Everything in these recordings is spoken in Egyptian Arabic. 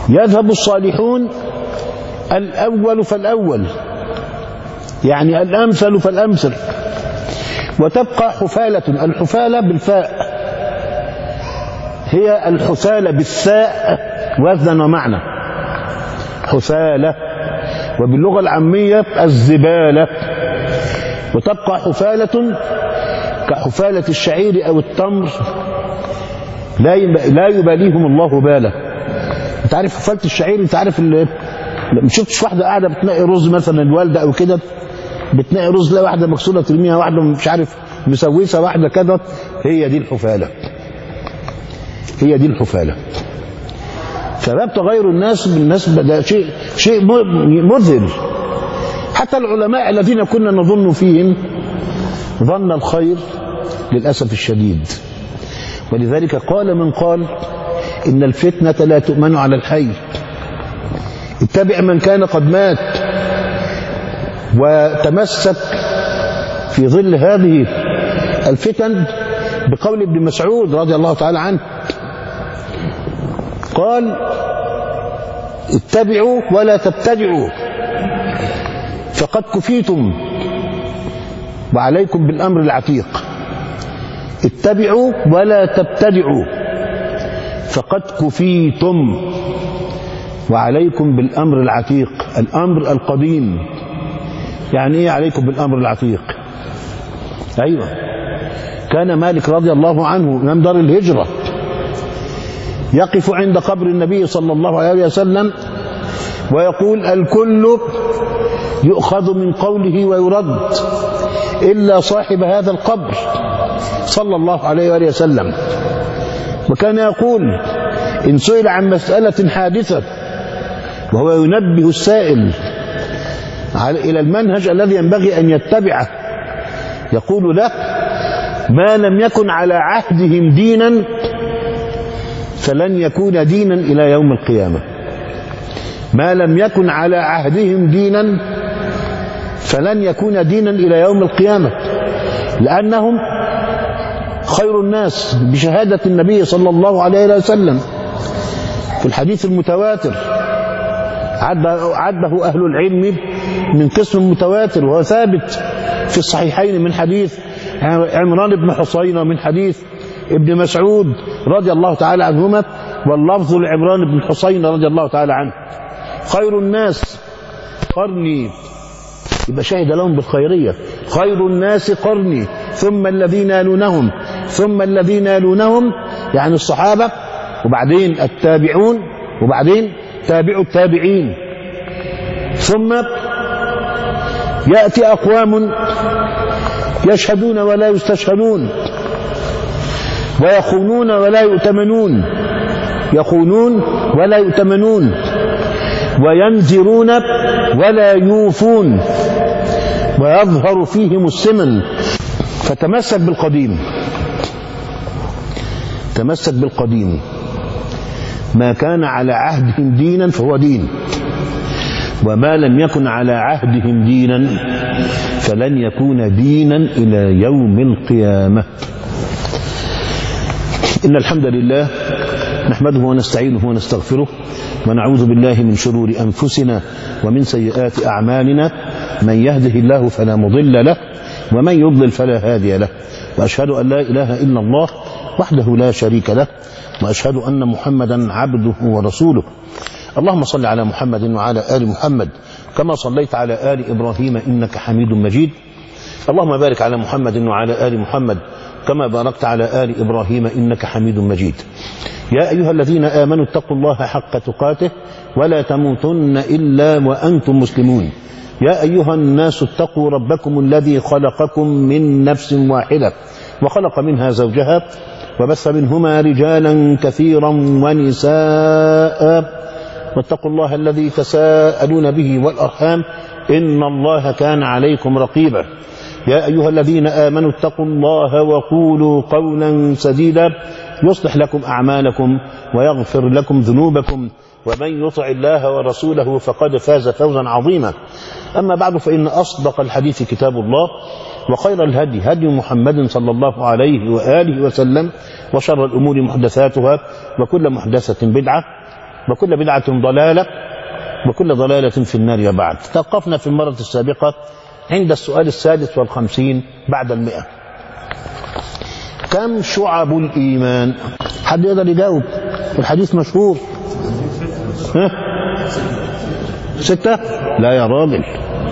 يذهب الصالحون الأول فالأول يعني الأمثل فالأمثل وتبقى حفالة الحفالة بالفاء هي الحثالة بالثاء وزنا ومعنى حثالة وباللغة العامية الزبالة وتبقى حفالة كحفالة الشعير أو التمر لا لا يباليهم الله باله انت عارف حفالة الشعير انت عارف اللي ما شفتش واحدة قاعدة بتنقي رز مثلا الوالدة أو كده بتنقي رز لا واحدة مكسورة ترميها واحدة مش عارف مسوسة واحدة كده هي دي الحفالة هي دي الحفالة فباب تغير الناس بالناس ده شيء شيء مذهل حتى العلماء الذين كنا نظن فيهم ظن الخير للأسف الشديد ولذلك قال من قال إن الفتنة لا تؤمن على الحي اتبع من كان قد مات وتمسك في ظل هذه الفتن بقول ابن مسعود رضي الله تعالى عنه قال اتبعوا ولا تبتدعوا فقد كفيتم وعليكم بالأمر العتيق اتبعوا ولا تبتدعوا فقد كفيتم وعليكم بالأمر العتيق الأمر القديم يعني ايه عليكم بالأمر العتيق أيوة كان مالك رضي الله عنه إمام دار الهجرة يقف عند قبر النبي صلى الله عليه وسلم ويقول الكل يؤخذ من قوله ويرد إلا صاحب هذا القبر صلى الله عليه وآله وسلم وكان يقول إن سئل عن مسألة حادثة وهو ينبه السائل إلى المنهج الذي ينبغي أن يتبعه يقول له ما لم يكن على عهدهم دينا فلن يكون دينا إلى يوم القيامة ما لم يكن على عهدهم دينا فلن يكون دينا إلى يوم القيامة لأنهم خير الناس بشهادة النبي صلى الله عليه وسلم في الحديث المتواتر عده أهل العلم من قسم متواتر وهو ثابت في الصحيحين من حديث عمران بن حصين ومن حديث ابن مسعود رضي الله تعالى عنهما واللفظ لعمران بن حصين رضي الله تعالى عنه خير الناس قرني يبقى شهد لهم بالخيرية خير الناس قرني ثم الذين يلونهم ثم الذين يلونهم يعني الصحابة وبعدين التابعون وبعدين تابع التابعين ثم يأتي أقوام يشهدون ولا يستشهدون ويخونون ولا يؤتمنون يخونون ولا يؤتمنون وينذرون ولا يوفون ويظهر فيهم السمن فتمسك بالقديم تمسك بالقديم ما كان على عهدهم دينا فهو دين وما لم يكن على عهدهم دينا فلن يكون دينا إلى يوم القيامة إن الحمد لله نحمده ونستعينه ونستغفره ونعوذ بالله من شرور أنفسنا ومن سيئات أعمالنا من يهده الله فلا مضل له ومن يضلل فلا هادي له وأشهد أن لا إله إلا الله وحده لا شريك له وأشهد أن محمدا عبده ورسوله اللهم صل على محمد وعلى آل محمد كما صليت على آل إبراهيم إنك حميد مجيد اللهم بارك على محمد وعلى آل محمد كما باركت على آل إبراهيم إنك حميد مجيد يا أيها الذين آمنوا اتقوا الله حق تقاته ولا تموتن إلا وأنتم مسلمون يا أيها الناس اتقوا ربكم الذي خلقكم من نفس واحدة وخلق منها زوجها وبث منهما رجالا كثيرا ونساء واتقوا الله الذي تساءلون به والأرحام إن الله كان عليكم رقيبا يا أيها الذين آمنوا اتقوا الله وقولوا قولا سديدا يصلح لكم أعمالكم ويغفر لكم ذنوبكم ومن يطع الله ورسوله فقد فاز فوزا عظيما أما بعد فإن أصدق الحديث كتاب الله وخير الهدي هدي محمد صلى الله عليه وآله وسلم وشر الأمور محدثاتها وكل محدثة بدعة وكل بدعة ضلالة وكل ضلالة في النار وبعد توقفنا في المرة السابقة عند السؤال السادس والخمسين بعد المئة كم شعب الإيمان حد يقدر يجاوب الحديث مشهور ها؟ ستة لا يا راجل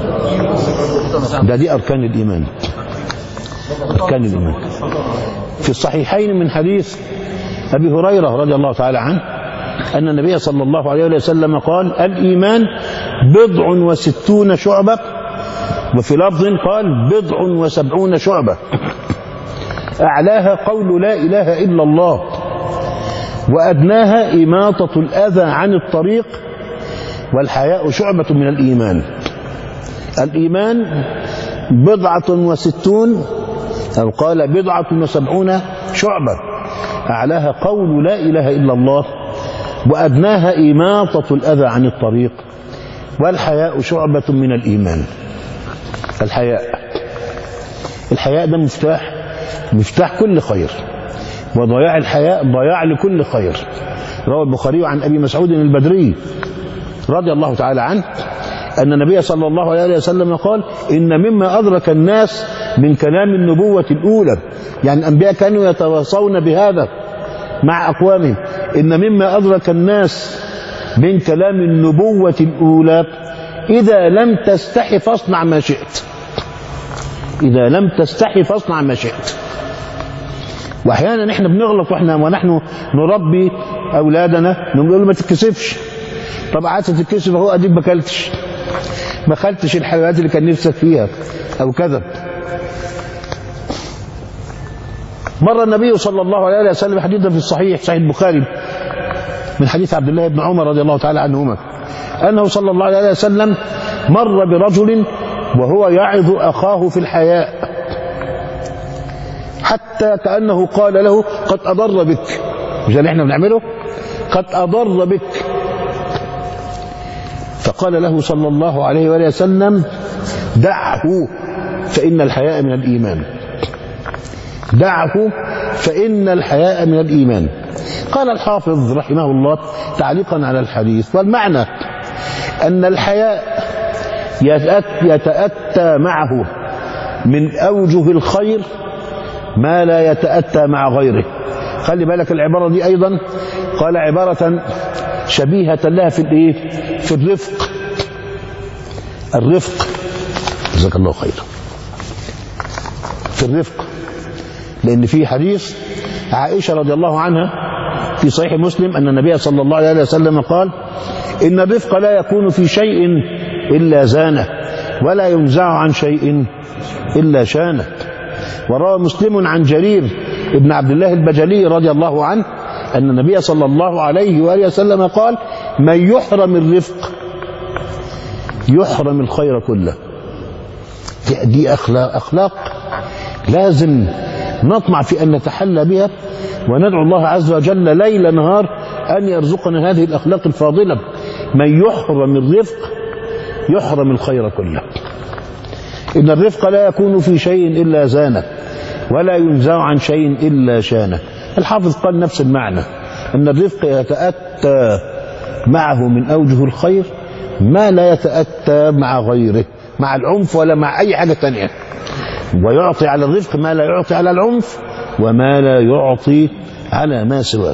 ده دي أركان الإيمان أركان الإيمان في الصحيحين من حديث أبي هريرة رضي الله تعالى عنه أن النبي صلى الله عليه وسلم قال الإيمان بضع وستون شعبة وفي لفظ قال بضع وسبعون شعبة أعلاها قول لا إله إلا الله وأدناها إماطة الأذى عن الطريق والحياء شعبة من الإيمان الإيمان بضعة وستون أو قال بضعة وسبعون شعبة أعلاها قول لا إله إلا الله وأدناها إماطة الأذى عن الطريق والحياء شعبة من الإيمان الحياء الحياء ده مفتاح مفتاح كل خير وضياع الحياء ضياع لكل خير روى البخاري عن أبي مسعود البدري رضي الله تعالى عنه أن النبي صلى الله عليه وسلم قال إن مما أدرك الناس من كلام النبوة الأولى يعني الأنبياء كانوا يتواصون بهذا مع أقوامهم إن مما أدرك الناس من كلام النبوة الأولى إذا لم تستحي فاصنع ما شئت إذا لم تستحي فاصنع ما شئت واحيانا احنا بنغلط واحنا ونحن نربي اولادنا نقول له ما تتكسفش طب قعدت تتكسف اهو اديك ما اكلتش ما اكلتش الحلويات اللي كان نفسك فيها او كذا مر النبي صلى الله عليه وسلم حديثا في الصحيح صحيح البخاري من حديث عبد الله بن عمر رضي الله تعالى عنهما انه صلى الله عليه وسلم مر برجل وهو يعظ اخاه في الحياء حتى كأنه قال له قد أضر بك مش اللي احنا بنعمله قد أضر بك فقال له صلى الله عليه وآله وسلم دعه فإن الحياء من الإيمان دعه فإن الحياء من الإيمان قال الحافظ رحمه الله تعليقا على الحديث والمعنى أن الحياء يتأتى معه من أوجه الخير ما لا يتأتى مع غيره خلي بالك العبارة دي أيضا قال عبارة شبيهة لها في الإيه في الرفق الرفق جزاك الله خيرا في الرفق لأن في حديث عائشة رضي الله عنها في صحيح مسلم أن النبي صلى الله عليه وسلم قال إن الرفق لا يكون في شيء إلا زانه ولا ينزع عن شيء إلا شانه وروى مسلم عن جرير ابن عبد الله البجلي رضي الله عنه أن النبي صلى الله عليه وآله وسلم قال من يحرم الرفق يحرم الخير كله دي أخلاق, أخلاق لازم نطمع في أن نتحلى بها وندعو الله عز وجل ليل نهار أن يرزقنا هذه الأخلاق الفاضلة من يحرم الرفق يحرم الخير كله إن الرفق لا يكون في شيء إلا زانه ولا ينزع عن شيء إلا شانه الحافظ قال نفس المعنى أن الرفق يتأتى معه من أوجه الخير ما لا يتأتى مع غيره مع العنف ولا مع أي حاجة تانية ويعطي على الرفق ما لا يعطي على العنف وما لا يعطي على ما سواه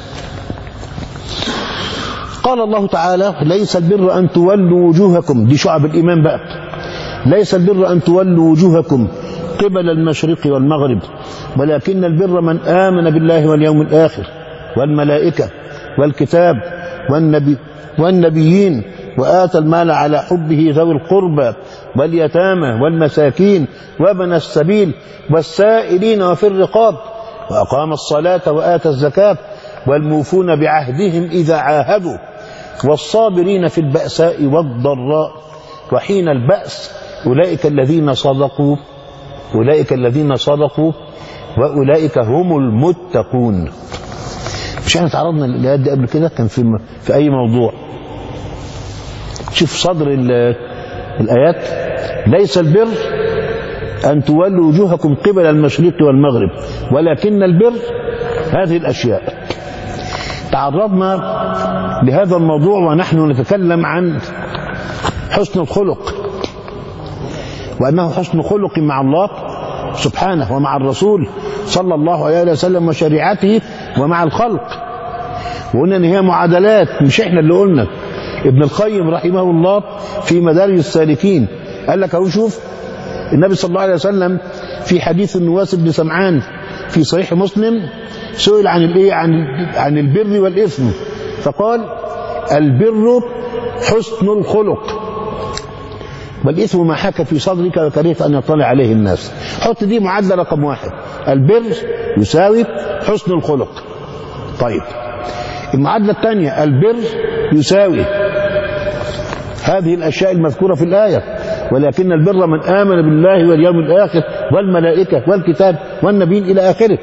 قال الله تعالى ليس البر أن تولوا وجوهكم دي شعب الإيمان بقى ليس البر أن تولوا وجوهكم قبل المشرق والمغرب ولكن البر من آمن بالله واليوم الآخر والملائكة والكتاب والنبي والنبيين وآتى المال على حبه ذوي القربى واليتامى والمساكين وابن السبيل والسائلين وفي الرقاب وأقام الصلاة وآتى الزكاة والموفون بعهدهم إذا عاهدوا والصابرين في البأساء والضراء وحين البأس أولئك الذين صدقوا أولئك الذين صدقوا وأولئك هم المتقون مش احنا تعرضنا للآيات دي قبل كده كان في في أي موضوع شوف صدر الآيات ليس البر أن تولوا وجوهكم قبل المشرق والمغرب ولكن البر هذه الأشياء تعرضنا لهذا الموضوع ونحن نتكلم عن حسن الخلق وأنه حسن خلق مع الله سبحانه ومع الرسول صلى الله عليه وسلم وشريعته ومع الخلق وقلنا ان هي معادلات مش احنا اللي قلنا ابن القيم رحمه الله في مدارج السالكين قال لك اهو شوف النبي صلى الله عليه وسلم في حديث النواس بن سمعان في صحيح مسلم سئل عن الايه عن عن البر والاثم فقال البر حسن الخلق والإثم ما حاك في صدرك وكرهت أن يطلع عليه الناس حط دي معادلة رقم واحد البر يساوي حسن الخلق طيب المعادلة الثانية البر يساوي هذه الأشياء المذكورة في الآية ولكن البر من آمن بالله واليوم الآخر والملائكة والكتاب والنبيين إلى آخره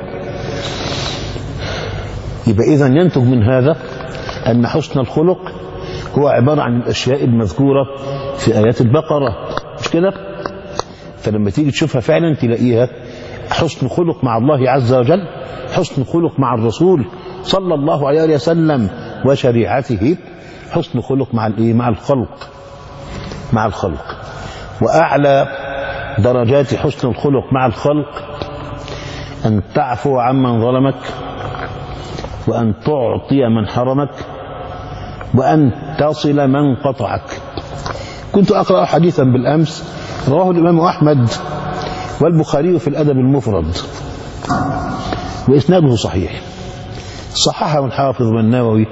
يبقى إذا ينتج من هذا أن حسن الخلق هو عبارة عن الأشياء المذكورة في آيات البقرة مش كده فلما تيجي تشوفها فعلا تلاقيها حسن خلق مع الله عز وجل حسن خلق مع الرسول صلى الله عليه وسلم وشريعته حسن خلق مع الايه مع الخلق مع الخلق واعلى درجات حسن الخلق مع الخلق ان تعفو عمن ظلمك وان تعطي من حرمك وان تصل من قطعك كنت اقرا حديثا بالامس رواه الامام احمد والبخاري في الادب المفرد واسناده صحيح صححه الحافظ والنووي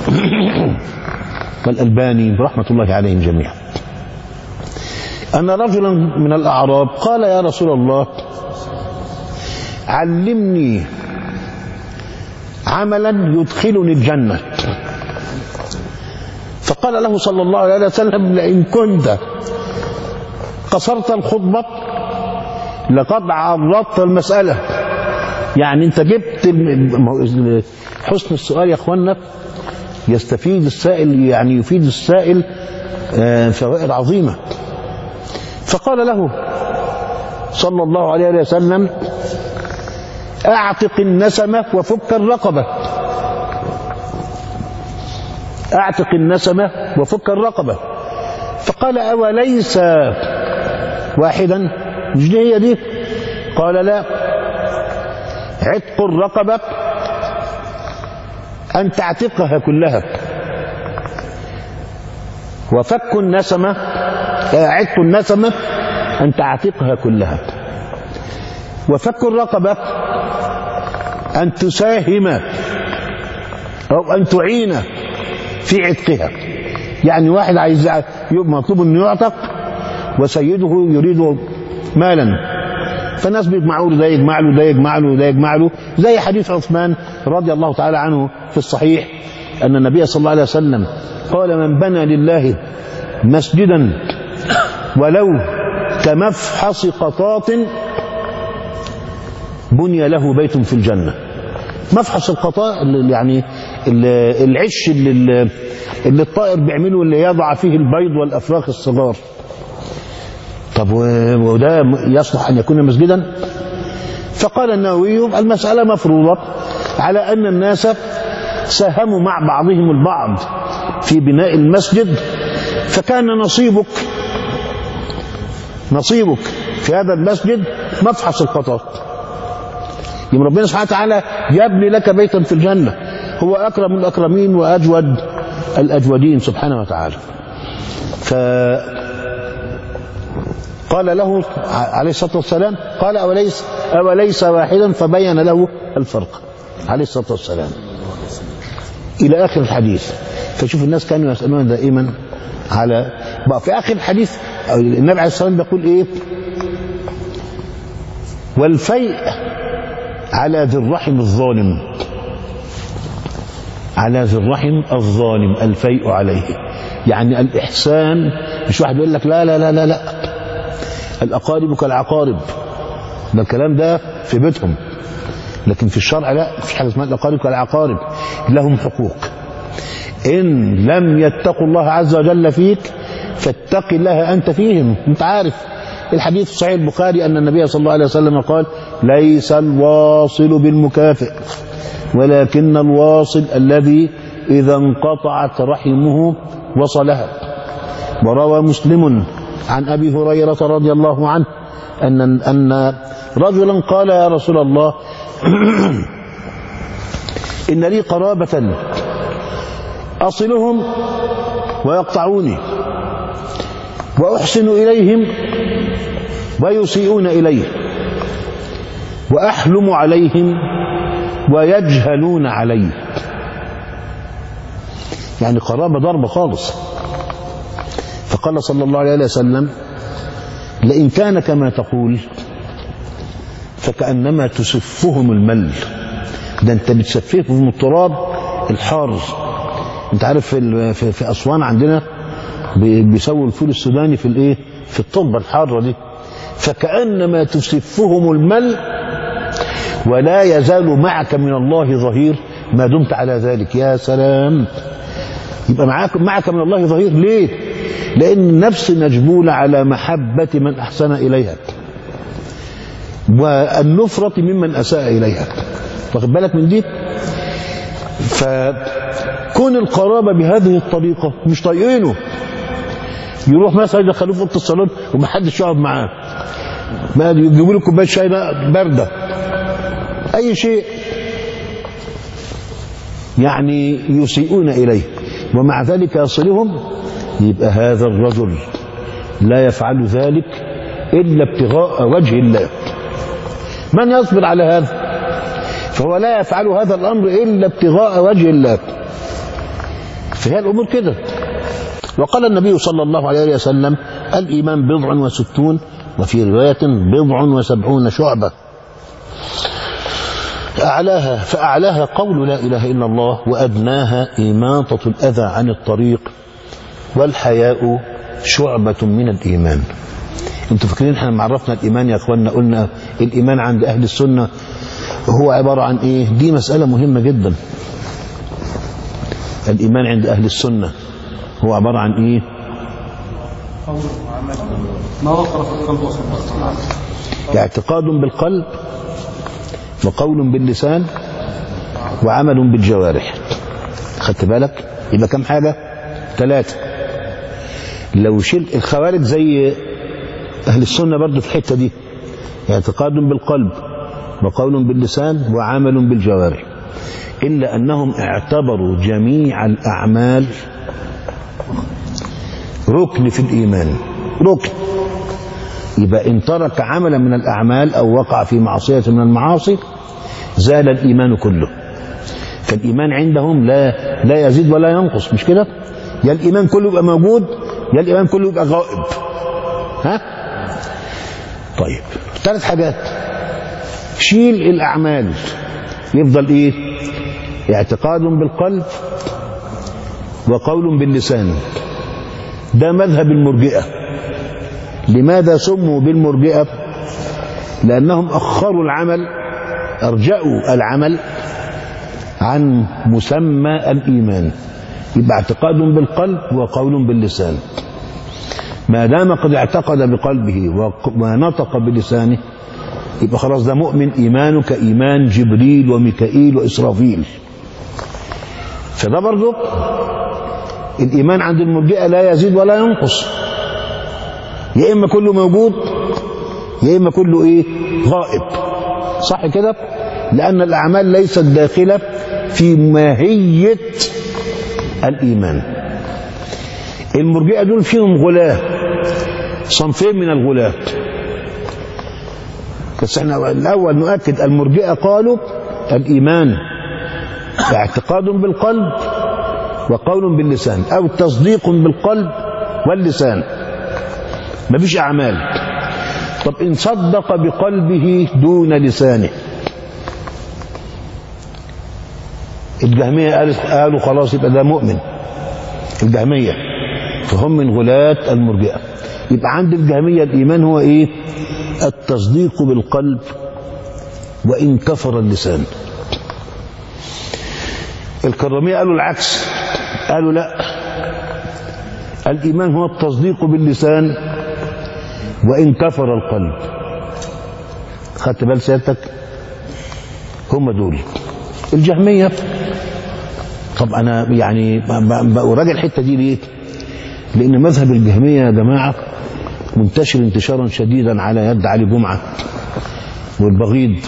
والألباني رحمة الله عليهم جميعا أن رجلا من الأعراب قال يا رسول الله علمني عملا يدخلني الجنة فقال له صلى الله عليه وسلم لئن كنت قصرت الخطبة لقد عرضت المسألة يعني انت جبت حسن السؤال يا اخوانا يستفيد السائل يعني يفيد السائل فوائد عظيمة فقال له صلى الله عليه وسلم اعتق النسمة وفك الرقبة اعتق النسمة وفك الرقبة فقال أوليس واحدا مش دي هي دي قال لا عتق الرقبة أن تعتقها كلها وفك النسمة عتق النسمة أن تعتقها كلها وفك الرقبة أن تساهم أو أن تعين في عتقها يعني واحد عايز مطلوب أنه يعتق وسيده يريد مالا فالناس بيجمعوا له ده يجمع له ده يجمع له ده يجمع له زي حديث عثمان رضي الله تعالى عنه في الصحيح أن النبي صلى الله عليه وسلم قال من بنى لله مسجدا ولو كمفحص قطاط بني له بيت في الجنة مفحص القطاع يعني العش اللي, اللي الطائر بيعمله اللي يضع فيه البيض والأفراخ الصغار طب وده يصلح أن يكون مسجدا فقال النووي المسألة مفروضة على أن الناس ساهموا مع بعضهم البعض في بناء المسجد فكان نصيبك نصيبك في هذا المسجد مفحص القطاط يوم ربنا سبحانه وتعالى يبني لك بيتا في الجنة هو أكرم الأكرمين وأجود الأجودين سبحانه وتعالى ف قال له عليه الصلاة والسلام قال أوليس, أوليس واحدا فبين له الفرق عليه الصلاة والسلام إلى آخر الحديث فشوف الناس كانوا يسألون دائما على بقى في آخر الحديث النبي عليه الصلاة والسلام بيقول إيه والفيء على ذي الرحم الظالم على ذي الرحم الظالم الفيء عليه يعني الإحسان مش واحد يقول لك لا لا لا لا لا الأقارب كالعقارب ده الكلام ده في بيتهم لكن في الشرع لا مفيش حاجة اسمها الأقارب كالعقارب لهم حقوق إن لم يتقوا الله عز وجل فيك فاتق الله أنت فيهم أنت عارف الحديث في صحيح البخاري أن النبي صلى الله عليه وسلم قال ليس الواصل بالمكافئ ولكن الواصل الذي إذا انقطعت رحمه وصلها وروى مسلم عن أبي هريرة رضي الله عنه أن أن رجلا قال يا رسول الله إن لي قرابة أصلهم ويقطعوني وأحسن إليهم ويسيئون إلي وأحلم عليهم ويجهلون علي يعني قرابة ضربة خالص فقال صلى الله عليه وسلم لئن كان كما تقول فكأنما تسفهم المل ده انت بتسفههم التراب الحار انت عارف في, في, في أسوان عندنا بيسووا الفول السوداني في الايه في التربة الحارة دي فكأنما تسفهم المل ولا يزال معك من الله ظهير ما دمت على ذلك يا سلام يبقى معك معك من الله ظهير ليه لأن النفس مجبولة على محبة من أحسن إليها والنفرة ممن أساء إليها واخد بالك من دي فكون القرابة بهذه الطريقة مش طايقينه يروح مثلا يدخلوه في اوضه الصالون ومحدش يقعد معاه ما يجيبوا له كوبايه شاي بارده اي شيء يعني يسيئون اليه ومع ذلك يصلهم يبقى هذا الرجل لا يفعل ذلك الا ابتغاء وجه الله من يصبر على هذا فهو لا يفعل هذا الامر الا ابتغاء وجه الله فهي الامور كده وقال النبي صلى الله عليه وسلم الإيمان بضع وستون وفي رواية بضع وسبعون شعبة أعلاها فأعلاها قول لا إله إلا الله وأدناها إماطة الأذى عن الطريق والحياء شعبة من الإيمان انتوا فاكرين احنا لما عرفنا الإيمان يا أخوانا قلنا الإيمان عند أهل السنة هو عبارة عن إيه دي مسألة مهمة جدا الإيمان عند أهل السنة هو عبارة عن إيه ما وقر في القلب وصدق اعتقاد بالقلب وقول باللسان وعمل بالجوارح خدت بالك يبقى كم حاجة ثلاثة لو شلت الخوارج زي أهل السنة برضه في الحتة دي اعتقاد بالقلب وقول باللسان وعمل بالجوارح إلا أنهم اعتبروا جميع الأعمال ركن في الإيمان ركن يبقى إن ترك عملا من الأعمال أو وقع في معصية من المعاصي زال الإيمان كله فالإيمان عندهم لا لا يزيد ولا ينقص مش كده يا الإيمان كله يبقى موجود يا الإيمان كله يبقى غائب ها طيب ثلاث حاجات شيل الأعمال يفضل إيه اعتقاد بالقلب وقول باللسان ده مذهب المرجئة لماذا سموا بالمرجئة لأنهم أخروا العمل أرجأوا العمل عن مسمى الإيمان يبقى اعتقاد بالقلب وقول باللسان ما دام قد اعتقد بقلبه ونطق بلسانه يبقى خلاص ده مؤمن إيمانه كإيمان جبريل وميكائيل وإسرافيل فده برضه الإيمان عند المرجئة لا يزيد ولا ينقص يا إما كله موجود يا إما كله إيه غائب صح كده لأن الأعمال ليست داخلة في ماهية الإيمان المرجئة دول فيهم غلاة صنفين من الغلاة بس احنا الأول نؤكد المرجئة قالوا الإيمان اعتقاد بالقلب وقول باللسان أو تصديق بالقلب واللسان مفيش أعمال طب إن صدق بقلبه دون لسانه الجهمية قالوا خلاص يبقى ده مؤمن الجهمية فهم من غلاة المرجئة يبقى عند الجهمية الإيمان هو إيه التصديق بالقلب وإن كفر اللسان الكرامية قالوا العكس قالوا لا الإيمان هو التصديق باللسان وإن كفر القلب خدت بال سيادتك هم دول الجهمية طب أنا يعني براجع الحتة دي ليه؟ لأن مذهب الجهمية يا جماعة منتشر انتشارا شديدا على يد علي جمعة والبغيض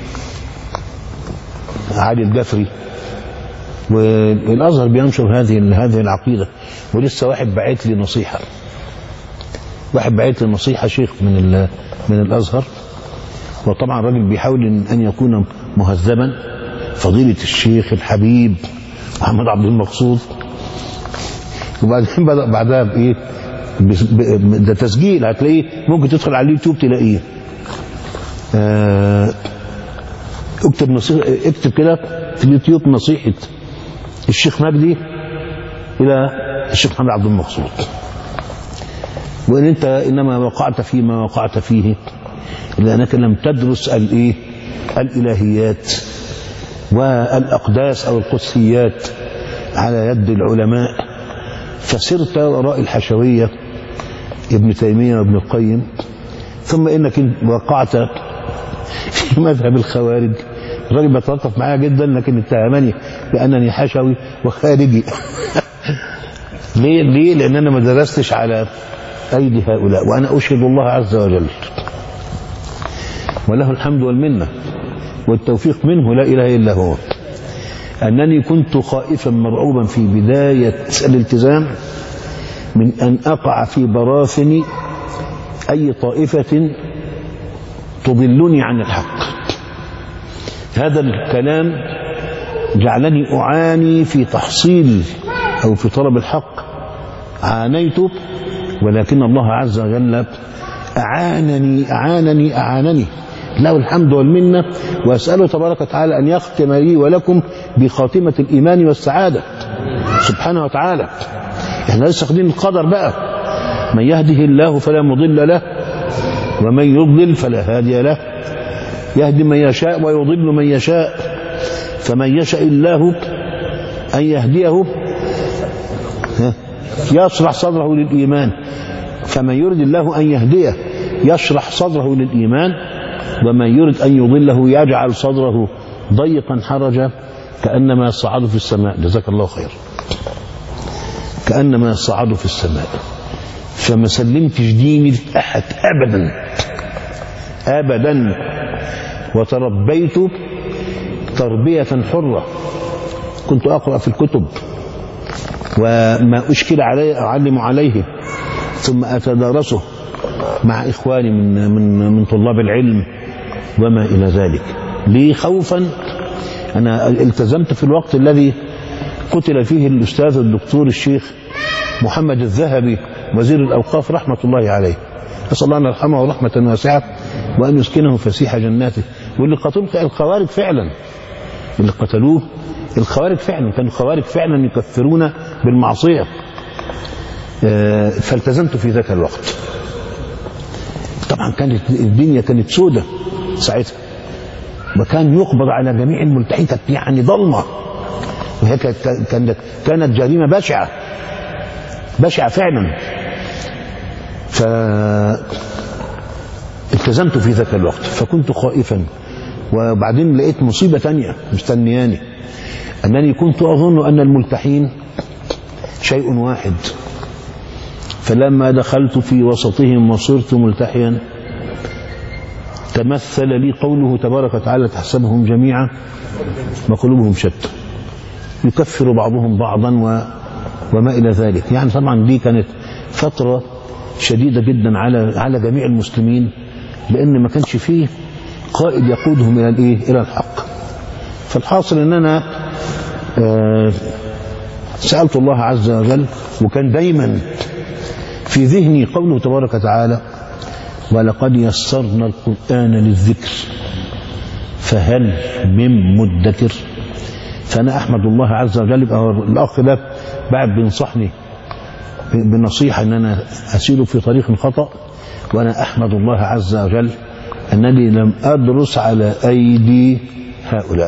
علي الجفري والازهر بينشر هذه هذه العقيده ولسه واحد بعت لي نصيحه واحد بعت لي نصيحه شيخ من ال- من الازهر وطبعا الراجل بيحاول ان أن يكون مهذبا فضيله الشيخ الحبيب محمد عبد المقصود وبعدين بدا بعدها بايه بس- ب- ده تسجيل هتلاقيه ممكن تدخل على اليوتيوب تلاقيه آه، اكتب نصيحة اكتب كده في اليوتيوب نصيحة الشيخ مجدي إلى الشيخ محمد عبد المقصود وإن أنت إنما وقعت فيما وقعت فيه لأنك لم تدرس الإيه الإلهيات والأقداس أو القدسيات على يد العلماء فسرت وراء الحشوية ابن تيمية وابن القيم ثم إنك وقعت في مذهب الخوارج الراجل بيتلطف معايا جدا لكن اتهمني بانني حشوي وخارجي ليه ليه لان انا ما درستش على ايدي هؤلاء وانا اشهد الله عز وجل وله الحمد والمنه والتوفيق منه لا اله الا هو انني كنت خائفا مرعوبا في بدايه الالتزام من ان اقع في براثن اي طائفه تضلني عن الحق هذا الكلام جعلني أعاني في تحصيل أو في طلب الحق عانيت ولكن الله عز وجل أعانني أعانني أعانني له الحمد والمنة وأسأله تبارك وتعالى أن يختم لي ولكم بخاتمة الإيمان والسعادة سبحانه وتعالى احنا لسه واخدين القدر بقى من يهده الله فلا مضل له ومن يضلل فلا هادي له يهدي من يشاء ويضل من يشاء فمن يشاء الله أن يهديه ها، يشرح صدره للإيمان فمن يرد الله أن يهديه يشرح صدره للإيمان ومن يرد أن يضله يجعل صدره ضيقا حرجا كأنما يصعد في السماء جزاك الله خير كأنما يصعد في السماء فما سلمتش ديني لأحد أبدا أبدا وتربيت تربية حرة كنت أقرأ في الكتب وما أشكل علي أعلم عليه ثم أتدارسه مع إخواني من من من طلاب العلم وما إلى ذلك لي خوفا أنا التزمت في الوقت الذي قتل فيه الأستاذ الدكتور الشيخ محمد الذهبي وزير الأوقاف رحمة الله عليه أسأل الله أن يرحمه رحمة واسعة وأن يسكنه فسيح جناته واللي قتلوه الخوارج فعلا اللي قتلوه الخوارج فعلا كانوا الخوارج فعلا يكفرون بالمعصية آه، فالتزمت في ذاك الوقت طبعا كانت الدنيا كانت سودة ساعتها وكان يقبض على جميع الملتحين كانت يعني ضلمة وهي كانت كانت كانت جريمة بشعة بشعة فعلا ف التزمت في ذاك الوقت فكنت خائفا وبعدين لقيت مصيبة تانية مستنياني أنني كنت أظن أن الملتحين شيء واحد فلما دخلت في وسطهم وصرت ملتحيا تمثل لي قوله تبارك وتعالى تحسبهم جميعا وقلوبهم شتى يكفر بعضهم بعضا و وما إلى ذلك يعني طبعا دي كانت فترة شديدة جدا على على جميع المسلمين لأن ما كانش فيه قائد يقودهم إلى الإيه؟ إلى الحق فالحاصل أن أنا آه سألت الله عز وجل وكان دايما في ذهني قوله تبارك وتعالى ولقد يسرنا القرآن للذكر فهل من مدكر فأنا أحمد الله عز وجل يبقى الأخ ده بعد بينصحني بنصيحة أن أنا أسير في طريق خطأ وأنا أحمد الله عز وجل أنني لم أدرس على أيدي هؤلاء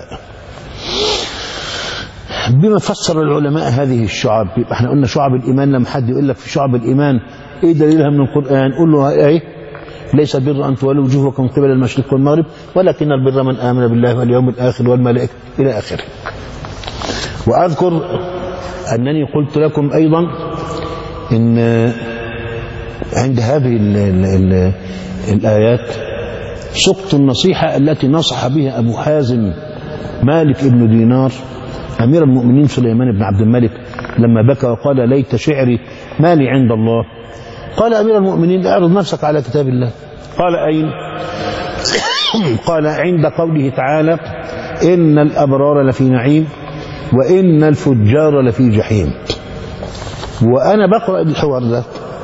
بما فسر العلماء هذه الشعب يبقى احنا قلنا شعب الإيمان لما حد يقول لك في شعب الإيمان إيه دليلها من القرآن قول له إيه ليس البر أن تولوا وجوهكم قبل المشرق والمغرب ولكن البر من آمن بالله واليوم الآخر والملائكة إلى آخره وأذكر أنني قلت لكم أيضا إن عند هذه ال ال ال الآيات سقط النصيحة التي نصح بها أبو حازم مالك بن دينار أمير المؤمنين سليمان بن عبد الملك لما بكى وقال ليت شعري مالي عند الله قال أمير المؤمنين اعرض نفسك على كتاب الله قال أين قال عند قوله تعالى إن الأبرار لفي نعيم وإن الفجار لفي جحيم وأنا بقرأ الحوار ده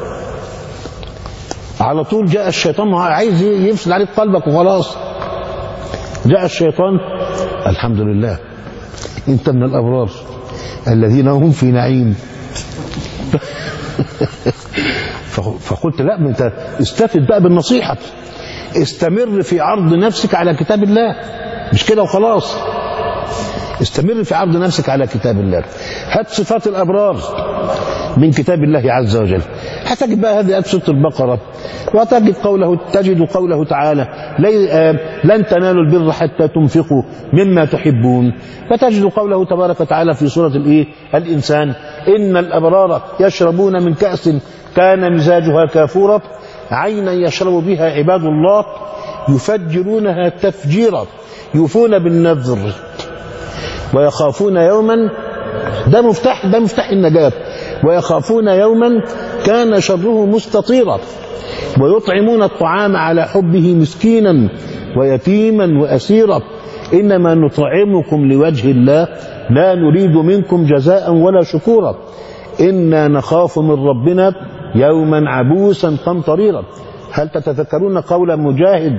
على طول جاء الشيطان عايز يفسد عليك قلبك وخلاص جاء الشيطان الحمد لله انت من الابرار الذين هم في نعيم فقلت لا انت استفد بقى بالنصيحه استمر في عرض نفسك على كتاب الله مش كده وخلاص استمر في عرض نفسك على كتاب الله هات صفات الابرار من كتاب الله عز وجل هتجد بقى هذه سوره البقره وتجد قوله تجد قوله تعالى لن تنالوا البر حتى تنفقوا مما تحبون فتجد قوله تبارك وتعالى في سورة الإيه؟ الإنسان إن الأبرار يشربون من كأس كان مزاجها كافورا عينا يشرب بها عباد الله يفجرونها تفجيرا يوفون بالنذر ويخافون يوما ده مفتاح ده مفتاح النجاة ويخافون يوما كان شره مستطيرا ويطعمون الطعام على حبه مسكينا ويتيما واسيرا انما نطعمكم لوجه الله لا نريد منكم جزاء ولا شكورا انا نخاف من ربنا يوما عبوسا قمطريرا هل تتذكرون قول مجاهد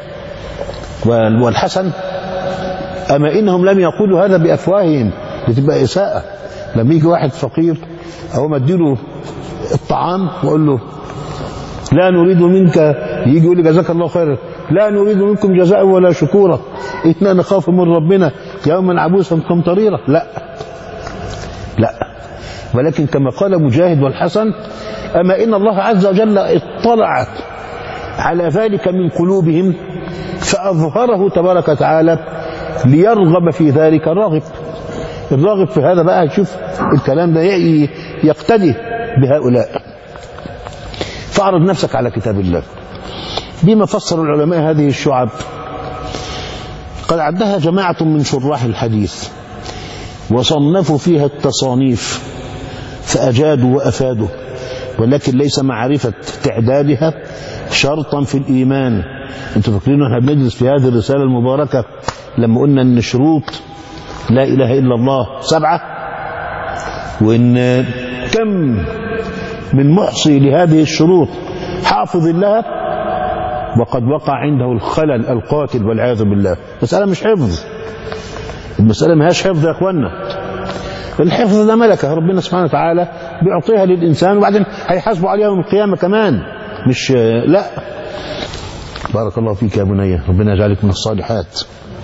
والحسن اما انهم لم يقولوا هذا بافواههم بتبقى اساءه لما يجي واحد فقير او ما اديله الطعام واقول له لا نريد منك يجي يقول لي جزاك الله خيرا لا نريد منكم جزاء ولا شكورا إنا نخاف من ربنا يوما عبوسا قمطريرا لا لا ولكن كما قال مجاهد والحسن أما إن الله عز وجل اطلع على ذلك من قلوبهم فأظهره تبارك وتعالى ليرغب في ذلك الراغب الراغب في هذا بقى يشوف الكلام ده يقتدي بهؤلاء فاعرض نفسك على كتاب الله بما فسر العلماء هذه الشعب قد عدها جماعة من شراح الحديث وصنفوا فيها التصانيف فأجادوا وأفادوا ولكن ليس معرفة تعدادها شرطا في الإيمان انتوا فاكرين احنا بندرس في هذه الرسالة المباركة لما قلنا ان شروط لا إله إلا الله سبعة وإن كم من محصي لهذه الشروط حافظ لها وقد وقع عنده الخلل القاتل والعياذ بالله مسألة مش حفظ المسألة ما هياش حفظ يا اخوانا الحفظ ده ملكة ربنا سبحانه وتعالى بيعطيها للإنسان وبعدين هيحاسبوا عليها يوم القيامة كمان مش لا بارك الله فيك يا بني ربنا يجعلك من الصالحات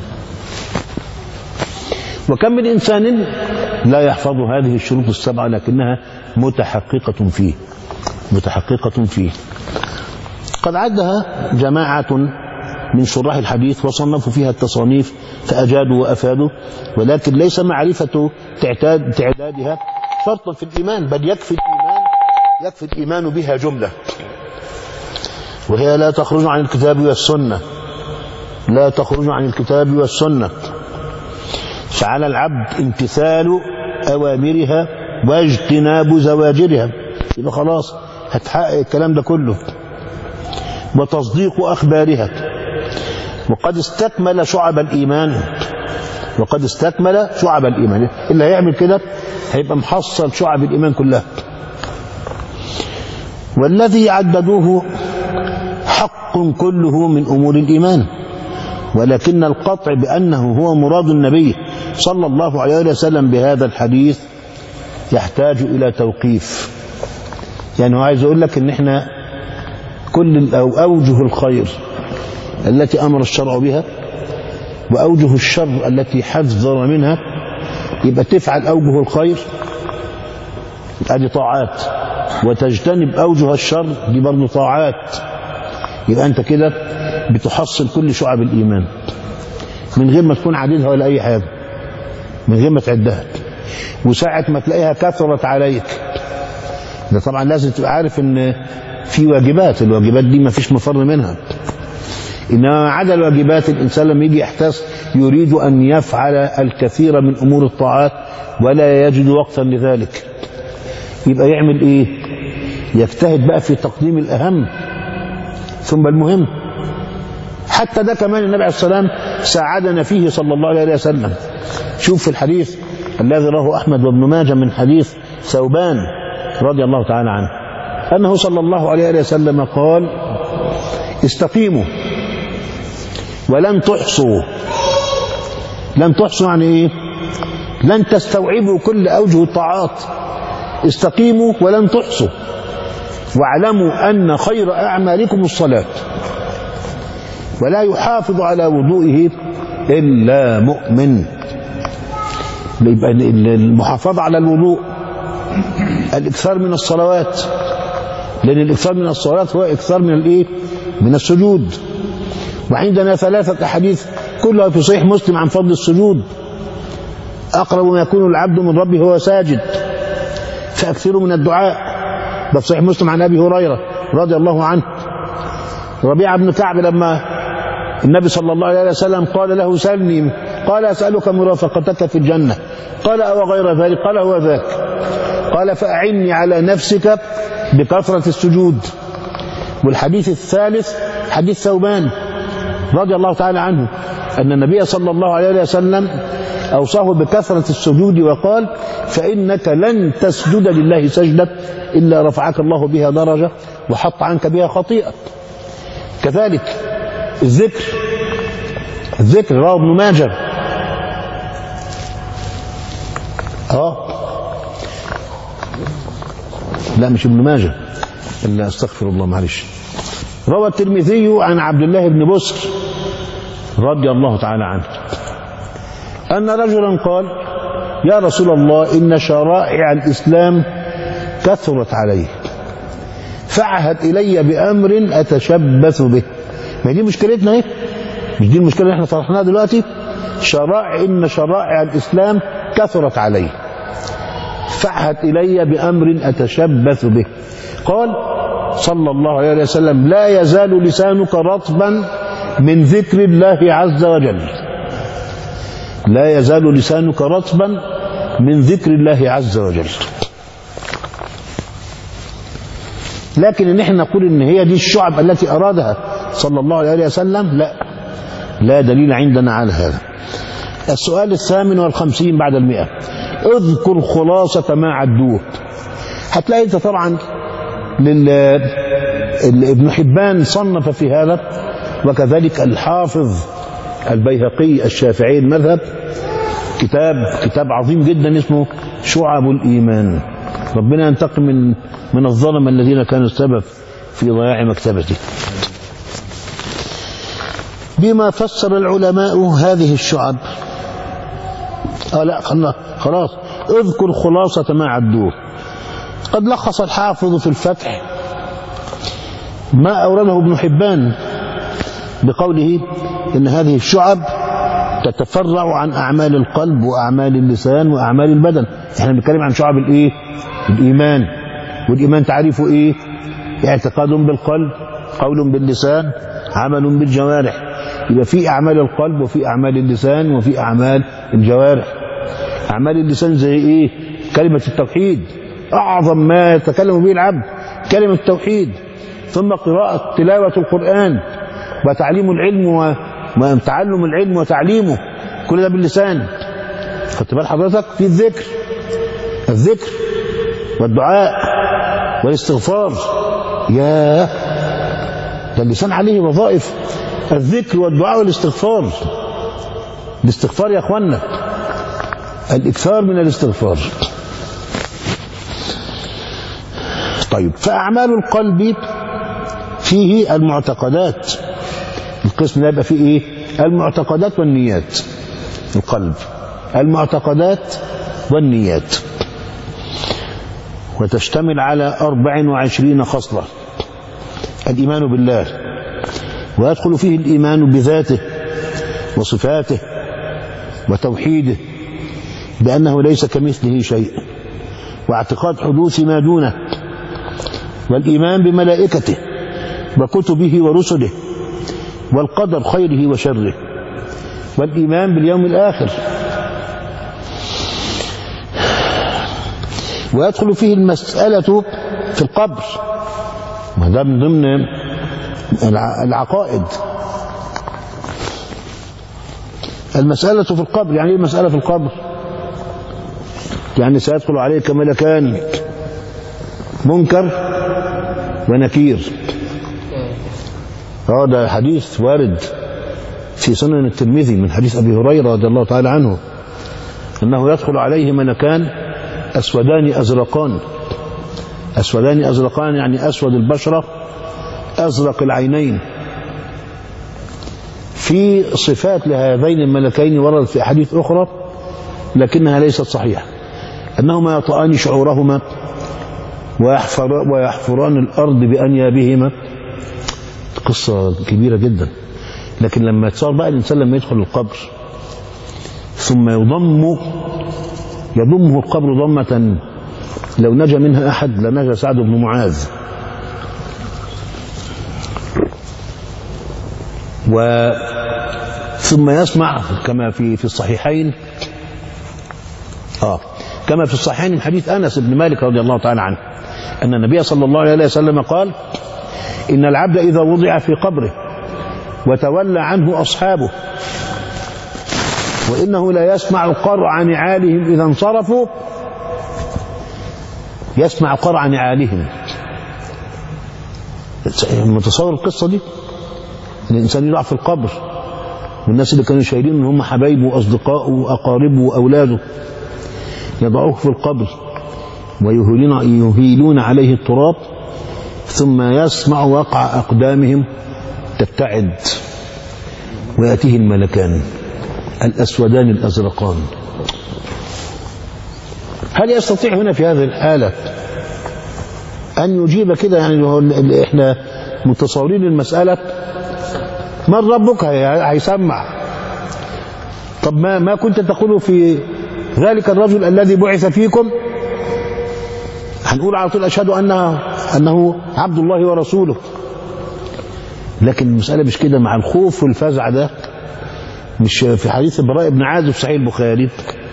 وكم من إنسان لا يحفظ هذه الشروط السبعة لكنها متحققة فيه متحققة فيه قد عدها جماعة من شراح الحديث وصنفوا فيها التصانيف فأجادوا وأفادوا ولكن ليس معرفة تعتاد تعدادها شرطا في الإيمان بل يكفي الإيمان يكفي الإيمان بها جملة وهي لا تخرج عن الكتاب والسنة لا تخرج عن الكتاب والسنة فعلى العبد امتثال أوامرها واجتناب زواجرها يبقى خلاص هتحقق الكلام ده كله وتصديق أخبارها وقد استكمل شعب الإيمان وقد استكمل شعب الإيمان اللي هيعمل كده هيبقى محصل شعب الإيمان كلها والذي عددوه حق كله من أمور الإيمان ولكن القطع بأنه هو مراد النبي صلى الله عليه وسلم بهذا الحديث يحتاج إلى توقيف يعني هو عايز أقول لك إن إحنا كل أو أوجه الخير التي أمر الشرع بها وأوجه الشر التي حذر منها يبقى تفعل أوجه الخير ادي طاعات وتجتنب أوجه الشر دي برضه طاعات يبقى أنت كده بتحصل كل شعب الإيمان من غير ما تكون عديدها ولا أي حاجة من غير ما تعدها وساعة ما تلاقيها كثرت عليك ده طبعا لازم تبقى عارف ان في واجبات الواجبات دي ما فيش مفر منها انما عدا الواجبات الانسان لما يجي يحتاس يريد ان يفعل الكثير من امور الطاعات ولا يجد وقتا لذلك يبقى يعمل ايه يجتهد بقى في تقديم الاهم ثم المهم حتى ده كمان النبي عليه الصلاه والسلام ساعدنا فيه صلى الله عليه وسلم شوف في الحديث الذي رواه احمد وابن ماجه من حديث ثوبان رضي الله تعالى عنه انه صلى الله عليه وسلم قال استقيموا ولن تحصوا لن تحصوا يعني ايه لن تستوعبوا كل اوجه الطاعات استقيموا ولن تحصوا واعلموا ان خير اعمالكم الصلاه ولا يحافظ على وضوئه الا مؤمن يبقى المحافظه على الوضوء الاكثار من الصلوات لان الاكثار من الصلوات هو اكثار من الايه من السجود وعندنا ثلاثه احاديث كلها في صحيح مسلم عن فضل السجود اقرب ما يكون العبد من ربه وهو ساجد فاكثروا من الدعاء ده في صحيح مسلم عن ابي هريره رضي الله عنه ربيعه بن كعب لما النبي صلى الله عليه وسلم قال له سلني قال اسالك مرافقتك في الجنه قال او غير ذلك قال هو ذاك قال فاعني على نفسك بكثره السجود والحديث الثالث حديث ثوبان رضي الله تعالى عنه ان النبي صلى الله عليه وسلم اوصاه بكثره السجود وقال فانك لن تسجد لله سجده الا رفعك الله بها درجه وحط عنك بها خطيئه كذلك الذكر الذكر رواه ابن ماجه اه لا مش ابن ماجه الا استغفر الله معلش روى الترمذي عن عبد الله بن بسر رضي الله تعالى عنه ان رجلا قال يا رسول الله ان شرائع الاسلام كثرت علي فعهد الي بامر اتشبث به ما دي مشكلتنا ايه مش دي المشكله اللي احنا طرحناها دلوقتي شرائع ان شرائع الاسلام كثرت علي فعهد الي بامر اتشبث به قال صلى الله عليه وسلم لا يزال لسانك رطبا من ذكر الله عز وجل لا يزال لسانك رطبا من ذكر الله عز وجل لكن ان احنا نقول ان هي دي الشعب التي ارادها صلى الله عليه وسلم لا لا دليل عندنا على هذا السؤال الثامن والخمسين بعد المئة اذكر خلاصة ما عدوه هتلاقي انت طبعا لل... ابن حبان صنف في هذا وكذلك الحافظ البيهقي الشافعي المذهب كتاب كتاب عظيم جدا اسمه شعب الإيمان ربنا ينتقم من من الظلم الذين كانوا السبب في ضياع مكتبته بما فسر العلماء هذه الشعب آه لا خلاص اذكر خلاصة ما عدوه قد لخص الحافظ في الفتح ما أورده ابن حبان بقوله إن هذه الشعب تتفرع عن أعمال القلب وأعمال اللسان وأعمال البدن احنا بنتكلم عن شعب الإيه الإيمان والإيمان تعريفه إيه اعتقاد بالقلب قول باللسان عمل بالجوارح يبقى في أعمال القلب وفي أعمال اللسان وفي أعمال الجوارح أعمال اللسان زي إيه كلمة التوحيد أعظم ما يتكلم به العبد كلمة التوحيد ثم قراءة تلاوة القرآن وتعليم العلم وتعلم العلم وتعليمه كل ده باللسان خدت بال حضرتك في الذكر الذكر والدعاء والاستغفار يا ده اللسان عليه وظائف الذكر والدعاء والاستغفار الاستغفار يا اخوانا الاكثار من الاستغفار طيب فاعمال القلب فيه المعتقدات القسم ده يبقى فيه ايه المعتقدات والنيات القلب المعتقدات والنيات وتشتمل على أربع وعشرين خصلة الإيمان بالله ويدخل فيه الإيمان بذاته وصفاته وتوحيده بأنه ليس كمثله شيء واعتقاد حدوث ما دونه والإيمان بملائكته وكتبه ورسله والقدر خيره وشره والإيمان باليوم الآخر ويدخل فيه المسألة في القبر ما ده من ضمن الع- العقائد المسألة في القبر يعني ايه المسألة في القبر يعني سيدخل عليك ملكان منكر ونكير هذا حديث وارد في سنن الترمذي من حديث أبي هريرة رضي الله تعالى عنه أنه يدخل عليه ملكان أسودان أزرقان أسودان أزرقان يعني أسود البشرة أزرق العينين في صفات لهذين الملكين وردت في أحاديث أخرى لكنها ليست صحيحة أنهما يطأان شعورهما ويحفر ويحفران الأرض بأنيابهما قصة كبيرة جدا لكن لما تصار بقى الإنسان لما يدخل القبر ثم يضم يضمه القبر ضمة لو نجا منها أحد لنجا سعد بن معاذ و ثم يسمع كما في في الصحيحين اه كما في الصحيحين من حديث انس بن مالك رضي الله تعالى عنه ان النبي صلى الله عليه وسلم قال ان العبد اذا وضع في قبره وتولى عنه اصحابه وانه لا يسمع قرع نعالهم اذا انصرفوا يسمع قرع نعالهم متصور القصه دي الانسان يقع في القبر والناس اللي كانوا شايلين ان هم حبايبه واصدقائه واقاربه واولاده يضعوه في القبر ويهيلون يهيلون عليه التراب ثم يسمع وقع اقدامهم تبتعد وياتيه الملكان الاسودان الازرقان هل يستطيع هنا في هذه الحاله ان يجيب كده يعني هو ال- ال- احنا متصورين المساله من ربك هي- هيسمع طب ما ما كنت تقول في ذلك الرجل الذي بعث فيكم هنقول على طول اشهد انه انه عبد الله ورسوله لكن المساله مش كده مع الخوف والفزع ده مش في حديث البراء بن عازب في صحيح البخاري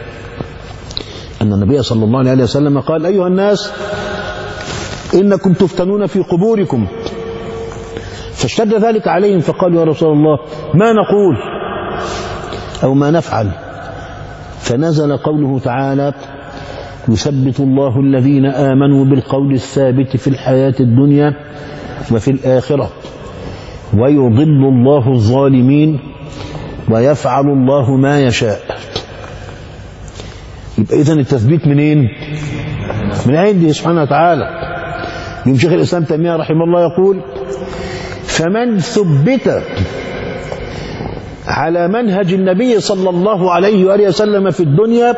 ان النبي صلى الله عليه وسلم قال ايها الناس انكم تفتنون في قبوركم فاشتد ذلك عليهم فقالوا يا رسول الله ما نقول او ما نفعل فنزل قوله تعالى يثبت الله الذين امنوا بالقول الثابت في الحياه الدنيا وفي الاخره ويضل الله الظالمين ويفعل الله ما يشاء يبقى اذا التثبيت منين من عنده سبحانه وتعالى يوم شيخ الاسلام تيميه رحمه الله يقول فمن ثبت على منهج النبي صلى الله عليه واله وسلم في الدنيا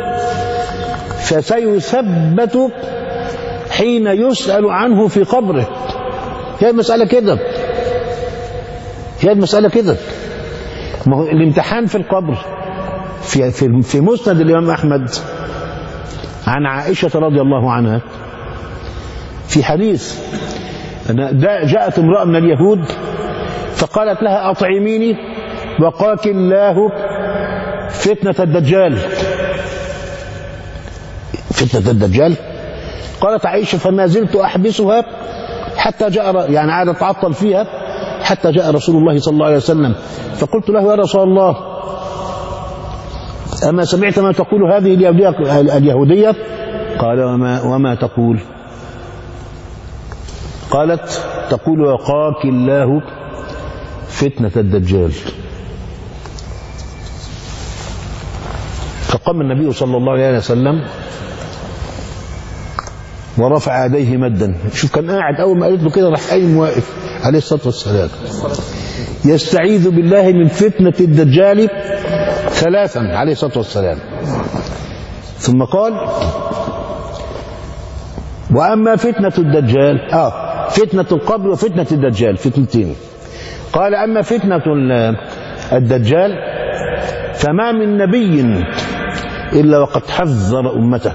فسيثبت حين يسأل عنه في قبره هي المسألة كده هي المسألة كده ما هو الامتحان في القبر في في في مسند الإمام أحمد عن عائشة رضي الله عنها في حديث أن دا- جاءت امرأة من اليهود فقالت لها أطعميني وقاك الله فتنة الدجال فتنة الدجال قالت عائشة فما زلت أحبسها حتى جاء ر- يعني عاد تعطل فيها حتى جاء رسول الله صلى الله عليه وسلم فقلت له يا رسول الله أما سمعت ما تقول هذه اليهودية, اليهودية قال وما, وما تقول قالت تقول وقاك الله فتنة الدجال فقام النبي صلى الله عليه وسلم ورفع يديه مدا شوف كان قاعد اول ما قالت له كده راح قايم واقف عليه الصلاه والسلام يستعيذ بالله من فتنه الدجال ثلاثا عليه الصلاه والسلام ثم قال واما فتنه الدجال اه فتنه القبر وفتنه الدجال فتنتين قال أما فتنة ال- الدجال فما من نبي إلا وقد حذر أمته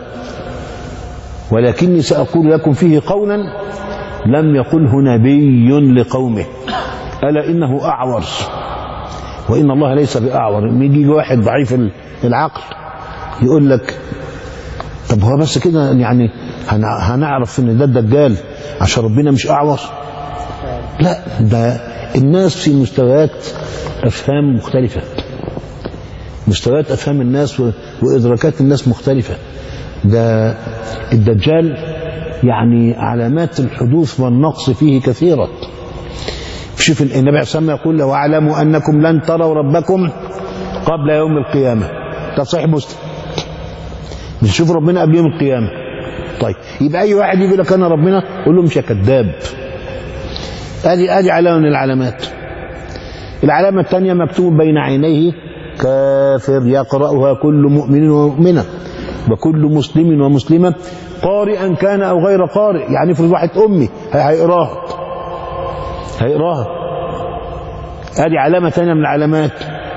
ولكني سأقول لكم فيه قولا لم يقله نبي لقومه ألا إنه أعور وإن الله ليس بأعور يجي واحد ضعيف العقل يقول لك طب هو بس كده يعني هن- هنعرف ان ده الدجال عشان ربنا مش اعور لا ده الناس في مستويات افهام مختلفه مستويات افهام الناس و- وادراكات الناس مختلفه ده الدجال يعني علامات الحدوث والنقص فيه كثيره شوف النبي عليه الصلاه والسلام يقول لو اعلموا انكم لن تروا ربكم قبل يوم القيامه ده صحيح مسلم مش تشوف ربنا قبل يوم القيامه طيب يبقى اي واحد يجي لك انا ربنا قول له مش يا كذاب ادي ادي علامه من العلامات العلامه الثانيه مكتوب بين عينيه كافر يقراها كل مؤمن ومؤمنه وكل مسلم ومسلمه قارئا كان او غير قارئ يعني افرض واحد امي هي- هيقراها هيقراها ادي علامه ثانيه من العلامات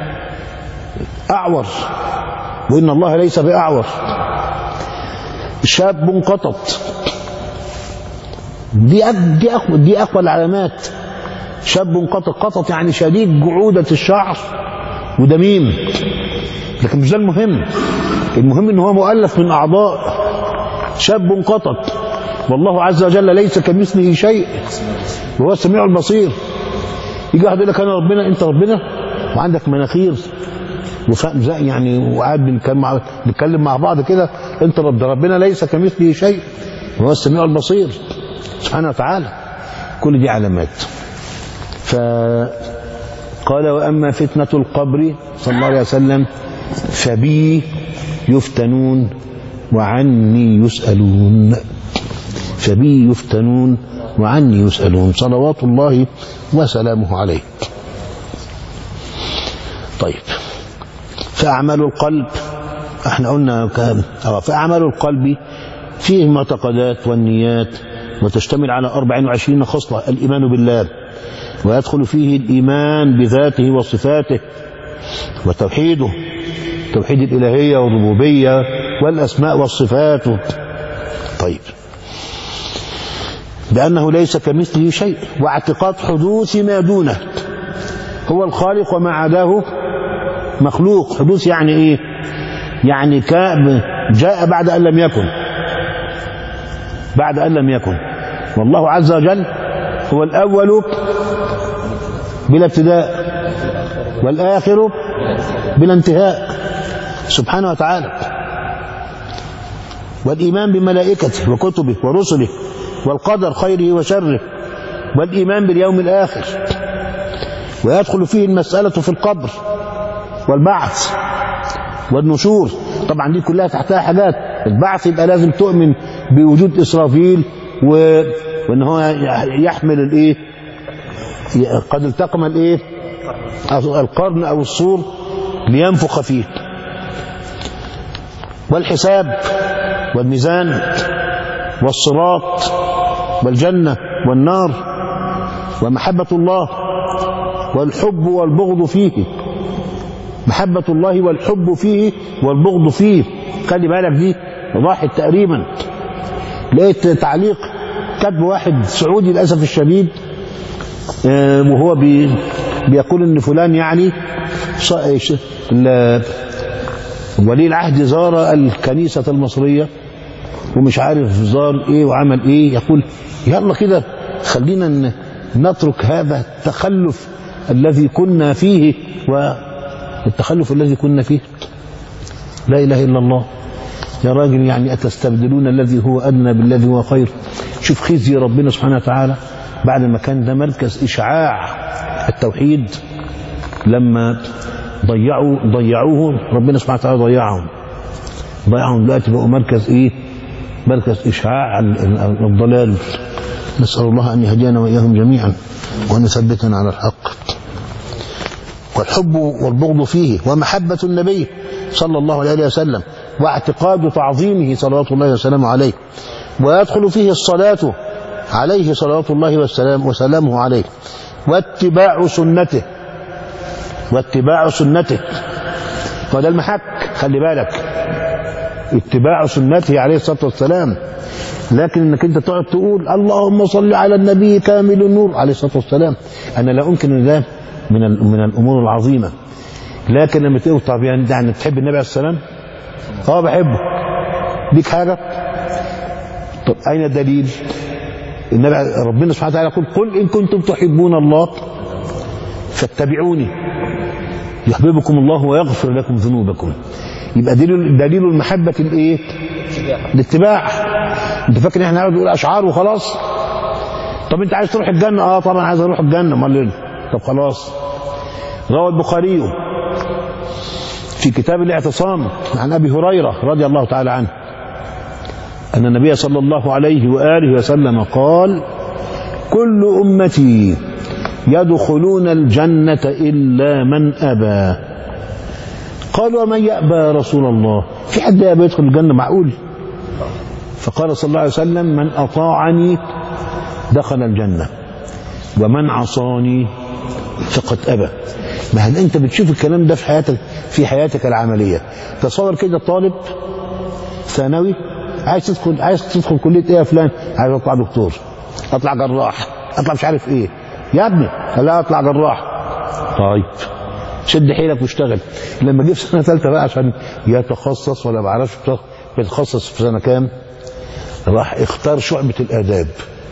اعور وان الله ليس باعور شاب قطط دي أك- دي اقوى دي اقوى العلامات شاب قطط قطط يعني شديد جعودة الشعر ودميم لكن مش ده المهم المهم ان هو مؤلف من اعضاء شاب قطط والله عز وجل ليس كمثله شيء وهو السميع البصير يجي واحد يقول لك انا ربنا انت ربنا وعندك مناخير وفاهم زي يعني وقاعد بنتكلم مع نتكلم مع بعض كده انت رب ربنا ليس كمثله شيء وهو السميع البصير سبحانه وتعالى كل دي علامات فقال واما فتنه القبر صلى الله عليه وسلم فبي يفتنون وعني يسالون فبي يفتنون وعني يسالون صلوات الله وسلامه عليه طيب فأعمال القلب احنا قلنا كام اه فأعمال القلب فيه المعتقدات والنيات وتشتمل على 24 خصلة الإيمان بالله ويدخل فيه الإيمان بذاته وصفاته وتوحيده توحيد الإلهية والربوبية والأسماء والصفات طيب بأنه ليس كمثله شيء واعتقاد حدوث ما دونه هو الخالق وما عداه مخلوق حدوث يعني ايه يعني كا- جاء بعد ان لم يكن بعد ان لم يكن والله عز وجل هو الاول بلا ابتداء والاخر بلا انتهاء سبحانه وتعالى والايمان بملائكته وكتبه ورسله والقدر خيره وشره والايمان باليوم الاخر ويدخل فيه المساله في القبر والبعث والنشور طبعا دي كلها تحتها حاجات البعث يبقى لازم تؤمن بوجود اسرافيل و... وان هو يحمل الايه قد التقم الايه القرن او السور لينفخ فيه والحساب والميزان والصراط والجنه والنار ومحبه الله والحب والبغض فيه محبة الله والحب فيه والبغض فيه خلي بالك دي راحت تقريبا لقيت تعليق كتب واحد سعودي للأسف الشديد آه، وهو بي بيقول ان فلان يعني ص- ش- ال- ولي العهد زار الكنيسة المصرية ومش عارف زار ايه وعمل ايه يقول يلا كده خلينا ن- نترك هذا التخلف الذي كنا فيه والتخلف الذي كنا فيه لا اله الا الله يا راجل يعني اتستبدلون الذي هو ادنى بالذي هو خير شوف خزي ربنا سبحانه وتعالى بعد ما كان ده مركز اشعاع التوحيد لما ضيعوا ضيعوه ربنا سبحانه وتعالى ضيعهم ضيعهم دلوقتي بقوا مركز ايه مركز اشعاع ال- ال- الضلال نسال الله ان يهدينا واياهم جميعا وان يثبتنا على الحق والحب والبغض فيه ومحبة النبي صلى الله عليه وسلم واعتقاد تعظيمه صلوات الله وسلامه عليه ويدخل فيه الصلاة عليه صلوات الله والسلام وسلامه عليه واتباع سنته واتباع سنته وده المحك خلي بالك اتباع سنته عليه الصلاة والسلام لكن انك انت تقعد تقول اللهم صل على النبي كامل النور عليه الصلاة والسلام انا لا انكر ان ده من ال- من الامور العظيمة لكن لما تقول طب يعني يعني تحب النبي عليه السلام اه بحبه ليك حاجة طب اين الدليل النبي ربنا سبحانه وتعالى يقول قل ان كنتم تحبون الله فاتبعوني يحببكم الله ويغفر لكم ذنوبكم يبقى دليل دليل المحبة الايه؟ الاتباع انت فاكر ان احنا نقعد نقول اشعار وخلاص طب انت عايز تروح الجنة اه طبعا عايز اروح الجنة امال إيه؟ طب خلاص روى البخاري في كتاب الاعتصام عن ابي هريرة رضي الله تعالى عنه أن النبي صلى الله عليه وآله وسلم قال كل أمتي يدخلون الجنة إلا من أبى قال ومن يأبى يا رسول الله في حد يأبى يدخل الجنة معقول فقال صلى الله عليه وسلم من أطاعني دخل الجنة ومن عصاني فقد أبى ما هل أنت بتشوف الكلام ده في حياتك في حياتك العملية تصور كده طالب ثانوي عايز تدخل عايز تدخل كليه ايه يا فلان عايز اطلع دكتور اطلع جراح اطلع مش عارف ايه يا ابني لا اطلع جراح طيب شد حيلك واشتغل لما جه في سنه ثالثه بقى عشان يتخصص ولا ما اعرفش بيتخصص في سنه كام راح اختار شعبه الاداب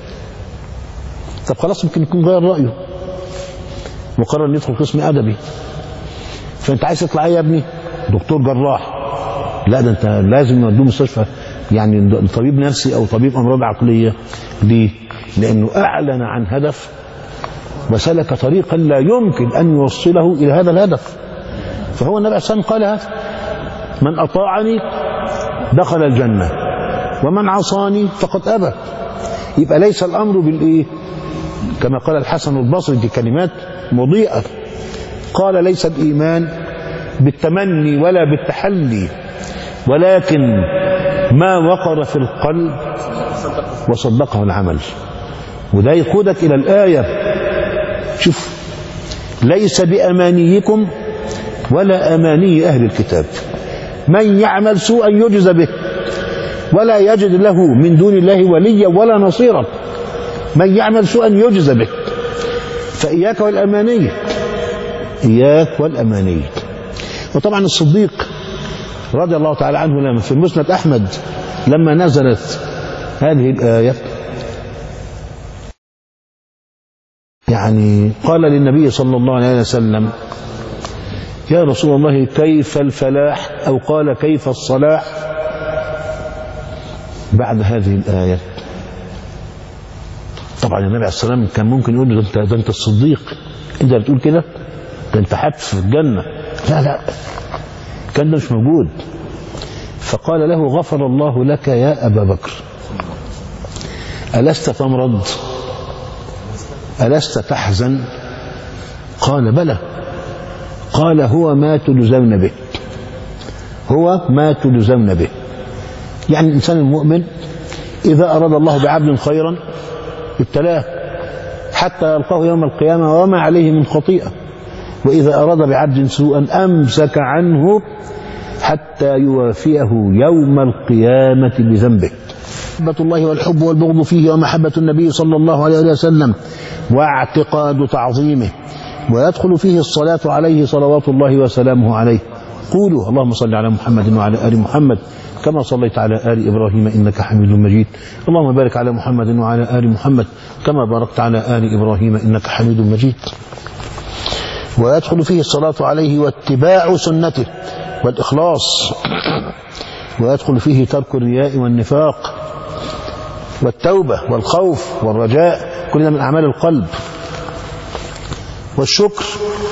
طب خلاص يمكن يكون غير رايه وقرر انه يدخل قسم ادبي فانت عايز تطلع ايه يا ابني دكتور جراح لا ده انت لازم نوديه مستشفى يعني طبيب نفسي او طبيب امراض عقليه ليه؟ لانه اعلن عن هدف وسلك طريقا لا يمكن ان يوصله الى هذا الهدف فهو النبي عليه الصلاه والسلام قال هذا من اطاعني دخل الجنه ومن عصاني فقد ابى يبقى ليس الامر بالايه؟ كما قال الحسن البصري دي كلمات مضيئه قال ليس الايمان بالتمني ولا بالتحلي ولكن ما وقر في القلب وصدقه العمل وده يقودك إلى الآية شوف ليس بأمانيكم ولا أماني أهل الكتاب من يعمل سوءا يجز به ولا يجد له من دون الله وليا ولا نصيرا من يعمل سوءا يجز به فإياك والأماني إياك والأماني وطبعا الصديق رضي الله تعالى عنه لما في مسند أحمد لما نزلت هذه الآية يعني قال للنبي صلى الله عليه وسلم يا رسول الله كيف الفلاح أو قال كيف الصلاح بعد هذه الآية طبعا النبي عليه الصلاة والسلام كان ممكن يقول له ده انت, ده انت الصديق انت بتقول كده ده انت حبس في الجنة لا لا كان ده مش موجود فقال له غفر الله لك يا أبا بكر ألست تمرض ألست تحزن قال بلى قال هو ما تلزمن به هو ما تلزمن به يعني الإنسان المؤمن إذا أراد الله بعبد خيرا ابتلاه حتى يلقاه يوم القيامة وما عليه من خطيئة وإذا أراد بعبد سوءا أمسك عنه حتى يوافيه يوم القيامة بذنبه محبة الله والحب والبغض فيه ومحبة النبي صلى الله عليه وسلم واعتقاد تعظيمه ويدخل فيه الصلاة عليه صلوات الله وسلامه عليه قولوا اللهم صل على محمد وعلى آل محمد كما صليت على آل إبراهيم إنك حميد مجيد اللهم بارك على محمد وعلى آل محمد كما باركت على آل إبراهيم إنك حميد مجيد ويدخل فيه الصلاة عليه واتباع سنته والإخلاص ويدخل فيه ترك الرياء والنفاق والتوبة والخوف والرجاء كل ده من أعمال القلب والشكر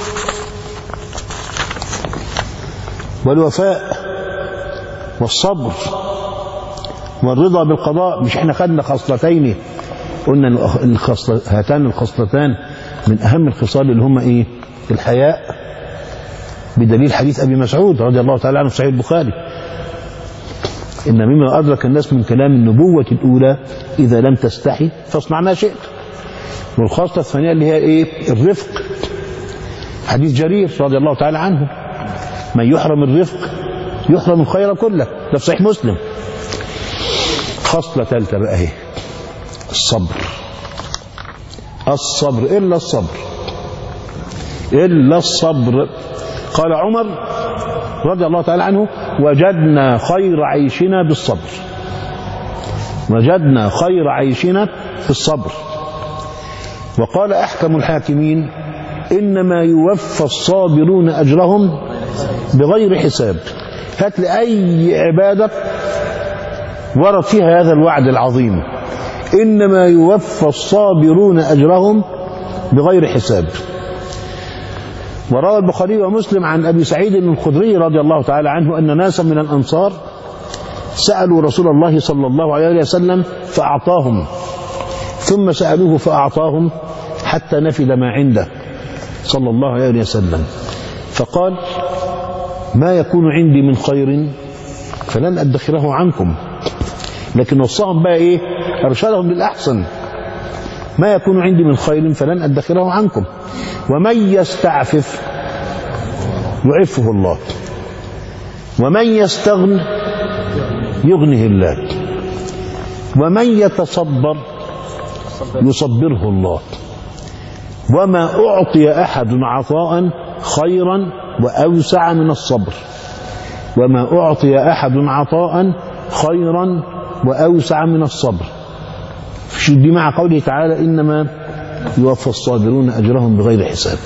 والوفاء والصبر والرضا بالقضاء مش احنا خدنا خصلتين قلنا الخصل هاتان الخصلتان من اهم الخصال اللي هم ايه الحياء بدليل حديث ابي مسعود رضي الله تعالى عنه في صحيح البخاري ان مما ادرك الناس من كلام النبوه الاولى اذا لم تستحي فاصنع ما شئت والخصلة الثانية اللي هي إيه الرفق حديث جرير رضي الله تعالى عنه من يحرم الرفق يحرم الخير كله ده في صحيح مسلم خصلة ثالثة بقى اهي الصبر الصبر إلا الصبر إلا الصبر قال عمر رضي الله تعالى عنه وجدنا خير عيشنا بالصبر وجدنا خير عيشنا في الصبر وقال أحكم الحاكمين إنما يوفى الصابرون أجرهم بغير حساب هات لي أي عبادة ورد فيها هذا الوعد العظيم إنما يوفى الصابرون أجرهم بغير حساب وروى البخاري ومسلم عن أبي سعيد الخدري رضي الله تعالى عنه أن ناسا من الأنصار سألوا رسول الله صلى الله عليه وسلم فأعطاهم ثم سألوه فأعطاهم حتى نفد ما عنده صلى الله عليه وسلم فقال ما يكون عندي من خير فلن أدخره عنكم لكن وصاهم بقى إيه أرشدهم للأحسن ما يكون عندي من خير فلن أدخره عنكم ومن يستعفف يعفه الله ومن يستغن يغنه الله ومن يتصبر يصبره الله وما أعطي أحد عطاء خيرا وأوسع من الصبر وما أعطي أحد عطاء خيرا وأوسع من الصبر دي مع قوله تعالى إنما يوفى الصابرون أجرهم بغير حساب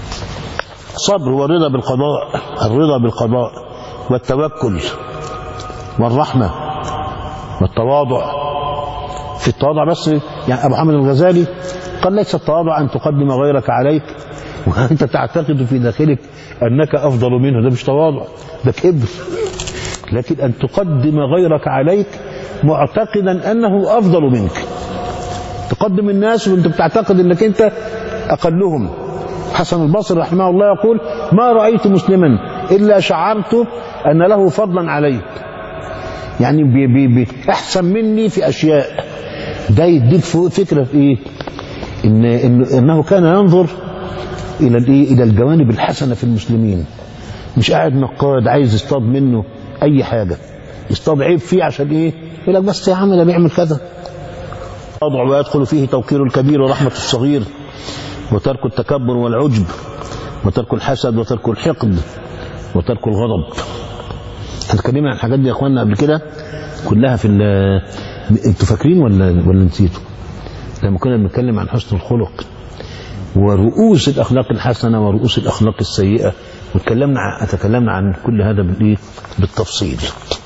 الصبر والرضا بالقضاء الرضا بالقضاء والتوكل والرحمة والتواضع في التواضع بس يعني أبو حامد الغزالي قال ليس التواضع أن تقدم غيرك عليك وأنت تعتقد في داخلك أنك أفضل منه ده مش تواضع ده كبر لكن أن تقدم غيرك عليك معتقدا أنه أفضل منك تقدم الناس وانت بتعتقد انك انت اقلهم حسن البصري رحمه الله يقول ما رأيت مسلما إلا شعرت أن له فضلا علي يعني بي بي بي أحسن مني في أشياء ده يديك فكرة في إيه إن إن إنه كان ينظر إلى الإيه إلى الجوانب الحسنة في المسلمين مش قاعد نقاد عايز يصطاد منه أي حاجة يصطاد عيب فيه عشان إيه يقول لك بس يا عم ده بيعمل كذا التواضع ويدخل فيه توقير الكبير ورحمة الصغير وترك التكبر والعجب وترك الحسد وترك الحقد وترك الغضب اتكلمنا عن الحاجات دي يا اخواننا قبل كده كلها في انتوا فاكرين ولا ولا نسيتوا لما كنا بنتكلم عن حسن الخلق ورؤوس الاخلاق الحسنه ورؤوس الاخلاق السيئه وتكلمنا عن تكلمنا عن كل هذا بالايه بالتفصيل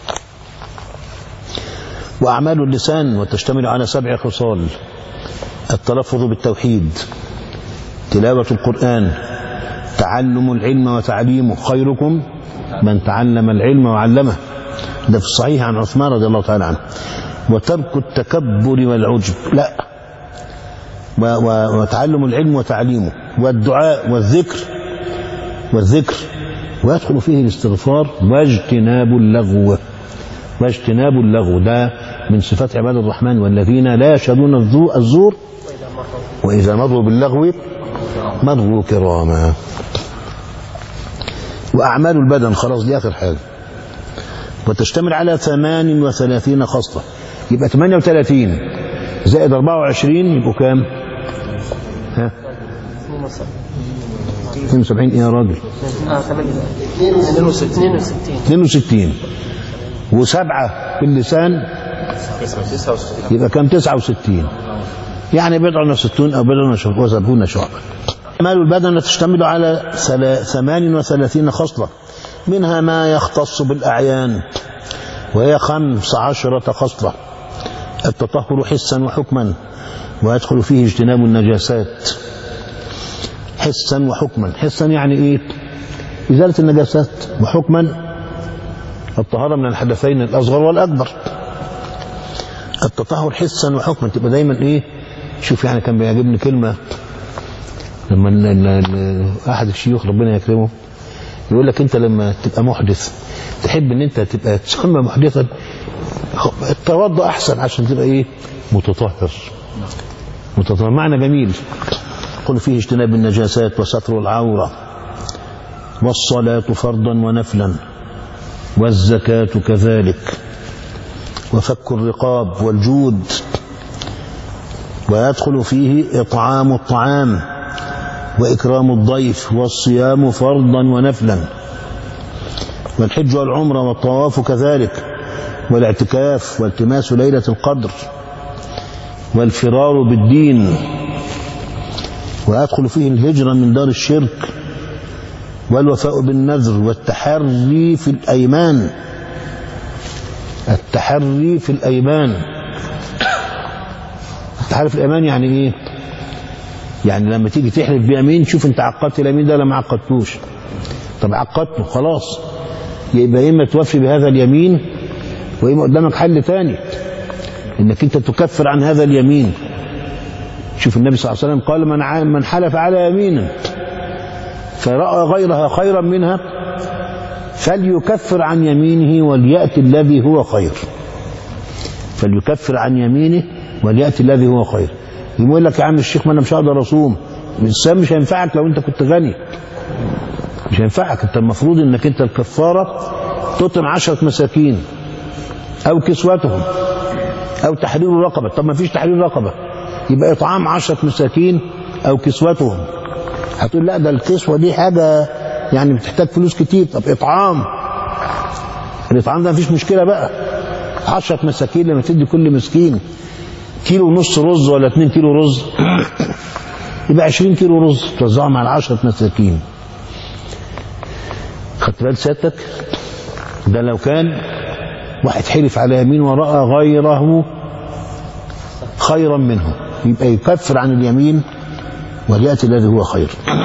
وأعمال اللسان وتشتمل على سبع خصال التلفظ بالتوحيد تلاوة القرآن تعلم العلم وتعليمه خيركم من تعلم العلم وعلمه ده في الصحيح عن عثمان رضي الله تعالى عنه وترك التكبر والعجب لا وتعلم العلم وتعليمه والدعاء والذكر والذكر ويدخل فيه الاستغفار واجتناب اللغو واجتناب اللغو ده من صفات عباد الرحمن والذين لا يشهدون الزور وإذا مروا باللغو مروا كراما وأعمال البدن خلاص دي آخر حاجة وتشتمل على 38 خصلة يبقى 38 زائد 24 يبقوا كام؟ ها؟ 72 ايه يا راجل؟ 62 62 وسبعة في اللسان يبقى كم 69 يعني بضع وستون أو بضع وسبعون شعبة أعمال البدن تشتمل على 38 خصلة منها ما يختص بالأعيان وهي خمس عشرة خصلة التطهر حسا وحكما ويدخل فيه اجتناب النجاسات حسا وحكما حسا يعني ايه إزالة النجاسات وحكما الطهارة من الحدثين الأصغر والأكبر التطهر حسا وحكما تبقى دايما ايه شوف يعني كان بيعجبني كلمة لما ال- ال- ال- أحد الشيوخ ربنا يكرمه يقول لك أنت لما تبقى محدث تحب أن أنت تبقى تسمى محدثا التوضأ أحسن عشان تبقى إيه متطهر متطهر معنى جميل قل فيه اجتناب النجاسات وستر العورة والصلاة فرضا ونفلا والزكاة كذلك وفك الرقاب والجود ويدخل فيه إطعام الطعام وإكرام الضيف والصيام فرضا ونفلا والحج والعمرة والطواف كذلك والاعتكاف والتماس ليلة القدر والفرار بالدين ويدخل فيه الهجرة من دار الشرك والوفاء بالنذر والتحري في الأيمان التحري في الأيمان التحري في الأيمان يعني إيه يعني لما تيجي تحلف بيمين شوف انت عقدت اليمين ده ولا ما عقدتوش طب عقدته خلاص يبقى اما توفي بهذا اليمين واما قدامك حل تاني انك انت تكفر عن هذا اليمين شوف النبي صلى الله عليه وسلم قال من ع- من حلف على يمين فراى غيرها خيرا منها فليكفر عن يمينه ولياتي الذي هو خير فليكفر عن يمينه ولياتي الذي هو خير يقول لك يا عم الشيخ ما انا مش هقدر اصوم الصيام مش هينفعك لو انت كنت غني مش هينفعك انت المفروض انك انت الكفاره تطعم عشرة مساكين او كسوتهم او تحرير رقبه طب ما فيش تحرير رقبه يبقى اطعام عشرة مساكين او كسوتهم هتقول لا ده الكسوه دي حاجه يعني بتحتاج فلوس كتير طب اطعام الاطعام ده مفيش مشكله بقى عشرة مساكين لما تدي كل مسكين كيلو ونص رز ولا 2 كيلو رز يبقى 20 كيلو رز توزعهم على 10 مساكين خدت بال سيادتك ده لو كان واحد حلف على يمين ورأى غيره خيرا منه يبقى يكفر عن اليمين وليأتي الذي هو خير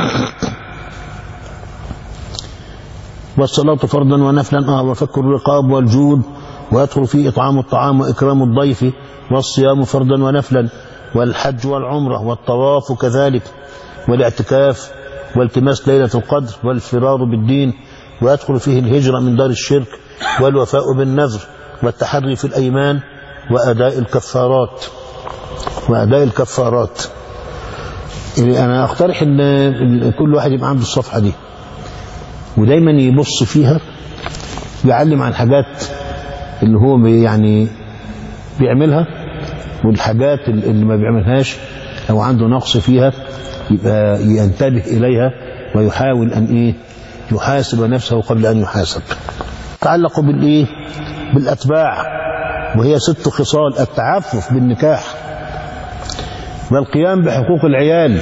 والصلاة فرضا ونفلا آه وفك الرقاب والجود ويدخل فيه إطعام الطعام وإكرام الضيف والصيام فرضا ونفلا والحج والعمرة والطواف كذلك والاعتكاف والتماس ليلة القدر والفرار بالدين ويدخل فيه الهجرة من دار الشرك والوفاء بالنذر والتحري في الأيمان وأداء الكفارات وأداء الكفارات يعني أنا أقترح أن كل واحد يبقى عنده الصفحة دي ودايما يبص فيها يعلم عن حاجات اللي هو بي- يعني بيعملها والحاجات اللي ما بيعملهاش او عنده نقص فيها يبقى ينتبه اليها ويحاول ان ايه يحاسب نفسه قبل ان يحاسب تعلق بالايه بالاتباع وهي ست خصال التعفف بالنكاح والقيام بحقوق العيال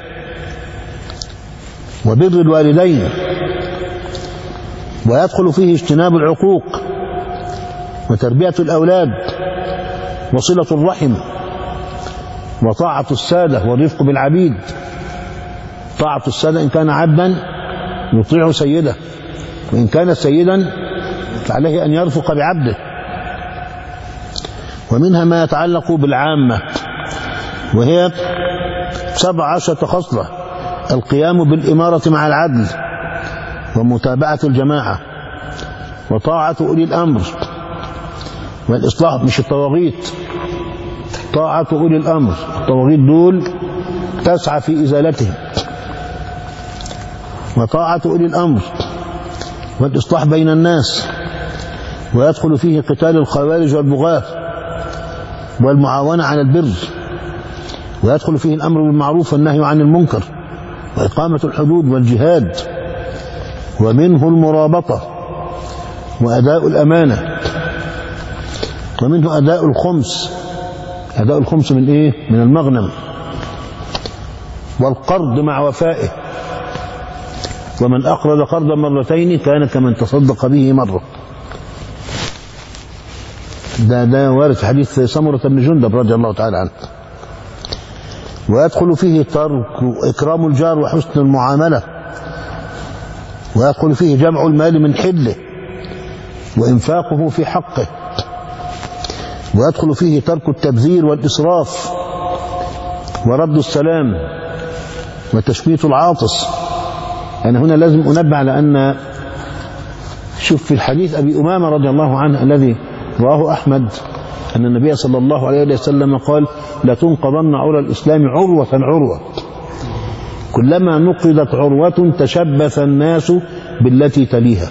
وبر الوالدين ويدخل فيه اجتناب العقوق وتربية الأولاد وصلة الرحم وطاعة السادة والرفق بالعبيد طاعة السادة إن كان عبدا يطيع سيده وإن كان سيدا فعليه أن يرفق بعبده ومنها ما يتعلق بالعامة وهي سبع عشرة خصلة القيام بالإمارة مع العدل ومتابعة الجماعة وطاعة أولي الأمر والإصلاح مش الطواغيت طاعة أولي الأمر الطواغيت دول تسعى في إزالتهم وطاعة أولي الأمر والإصلاح بين الناس ويدخل فيه قتال الخوارج والبغاة والمعاونة على البر ويدخل فيه الأمر بالمعروف والنهي عن المنكر وإقامة الحدود والجهاد ومنه المرابطة وأداء الأمانة ومنه أداء الخمس أداء الخمس من إيه؟ من المغنم والقرض مع وفائه ومن أقرض قرضا مرتين كان كمن تصدق به مرة ده ده وارد في حديث سمرة بن جندب رضي الله تعالى عنه ويدخل فيه ترك إكرام الجار وحسن المعاملة ويدخل فيه جمع المال من حله وإنفاقه في حقه ويدخل فيه ترك التبذير والإسراف ورد السلام وتشميت العاطس أنا هنا لازم أنبه على أن شوف في الحديث أبي أمامة رضي الله عنه الذي رواه أحمد أن النبي صلى الله عليه وسلم قال لتنقضن عرى الإسلام عروة عروة كلما نقضت عروة تشبث الناس بالتي تليها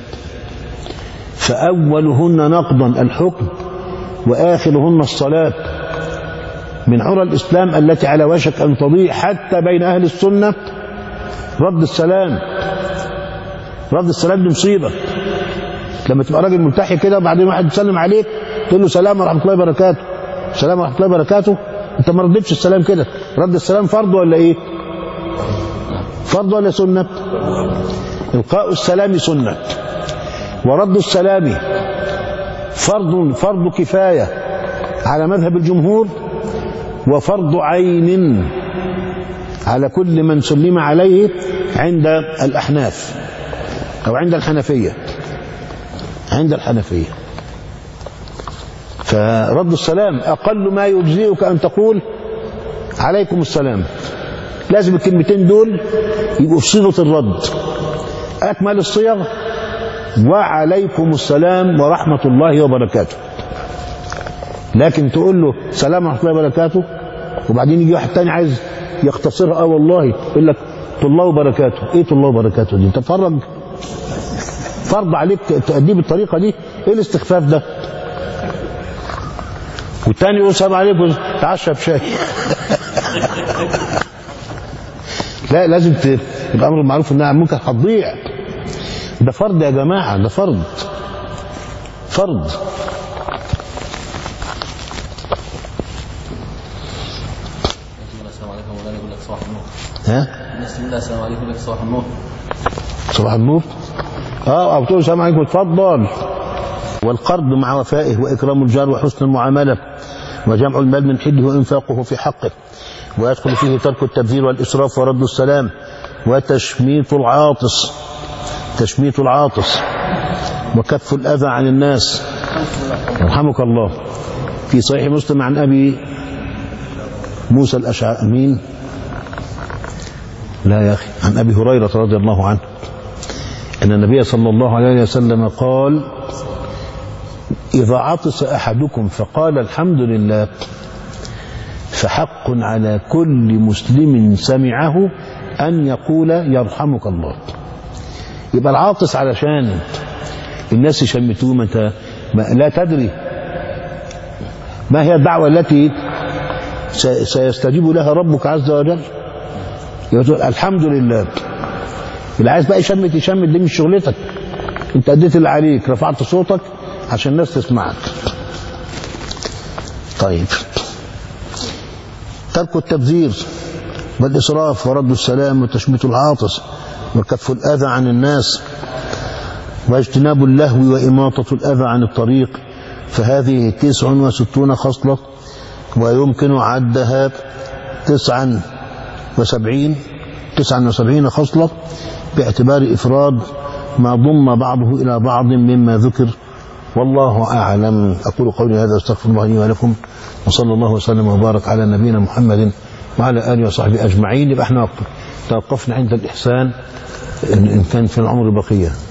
فأولهن نقضا الحكم وآخرهن الصلاة من عرى الإسلام التي على وشك أن تضيع حتى بين أهل السنة رد السلام رد السلام دي مصيبة لما تبقى راجل ملتحي كده وبعدين واحد يسلم عليك تقول له سلام ورحمة الله وبركاته سلام ورحمة الله وبركاته انت ما ردتش السلام كده رد السلام فرض ولا ايه فرض ولا سنة إلقاء السلام سنة ورد السلام فرض فرض كفاية على مذهب الجمهور وفرض عين على كل من سلم عليه عند الأحناف أو عند الحنفية عند الحنفية فرد السلام أقل ما يجزئك أن تقول عليكم السلام لازم الكلمتين دول يبقوا في صيغة الرد أكمل الصيغ وعليكم السلام ورحمة الله وبركاته لكن تقول له سلام ورحمة الله وبركاته وبعدين يجي واحد تاني عايز يختصرها اه والله يقول لك الله وبركاته ايه الله وبركاته دي انت فرج فرض عليك تأديه بالطريقة دي ايه الاستخفاف ده والتاني يقول سلام عليكم تعشى بشاي لا لازم ت- الامر المعروف والنهي عن المنكر هتضيع ده فرض يا جماعه ده فرض فرض السلام عليكم مولانا يقول لك صباح النور ها الناس تقول لها السلام عليكم يقول لك صباح النور صباح النور اه او تقول السلام عليكم اتفضل والقرض مع وفائه واكرام الجار وحسن المعامله وجمع المال من حله وانفاقه في حقه ويدخل فيه ترك التبذير والاسراف ورد السلام وتشميت العاطس تشميت العاطس وكف الاذى عن الناس يرحمك الله في صحيح مسلم عن ابي موسى الاشعري مين لا يا اخي عن ابي هريره رضي الله عنه ان النبي صلى الله عليه وسلم قال اذا عطس احدكم فقال الحمد لله فحق على كل مسلم سمعه ان يقول يرحمك الله يبقى العاطس علشان الناس يشمتوه ما انت ما لا تدري ما هي الدعوه التي س- سيستجيب لها ربك عز وجل يقول الحمد لله اللي عايز بقى يشمت يشمت دي مش شغلتك انت اديت اللي عليك رفعت صوتك عشان الناس تسمعك طيب ترك التبذير والإسراف ورد السلام وتشميت العاطس وكف الأذى عن الناس واجتناب اللهو وإماطة الأذى عن الطريق فهذه تسع وستون خصلة ويمكن عدها تسعا وسبعين تسعا وسبعين خصلة باعتبار إفراد ما ضم بعضه إلى بعض مما ذكر والله أعلم أقول قولي هذا أستغفر الله لي ولكم وصلى الله وسلم وبارك على نبينا محمد وعلى آله وصحبه أجمعين يبقى احنا توقفنا عند الإحسان إن إن كان في العمر بقية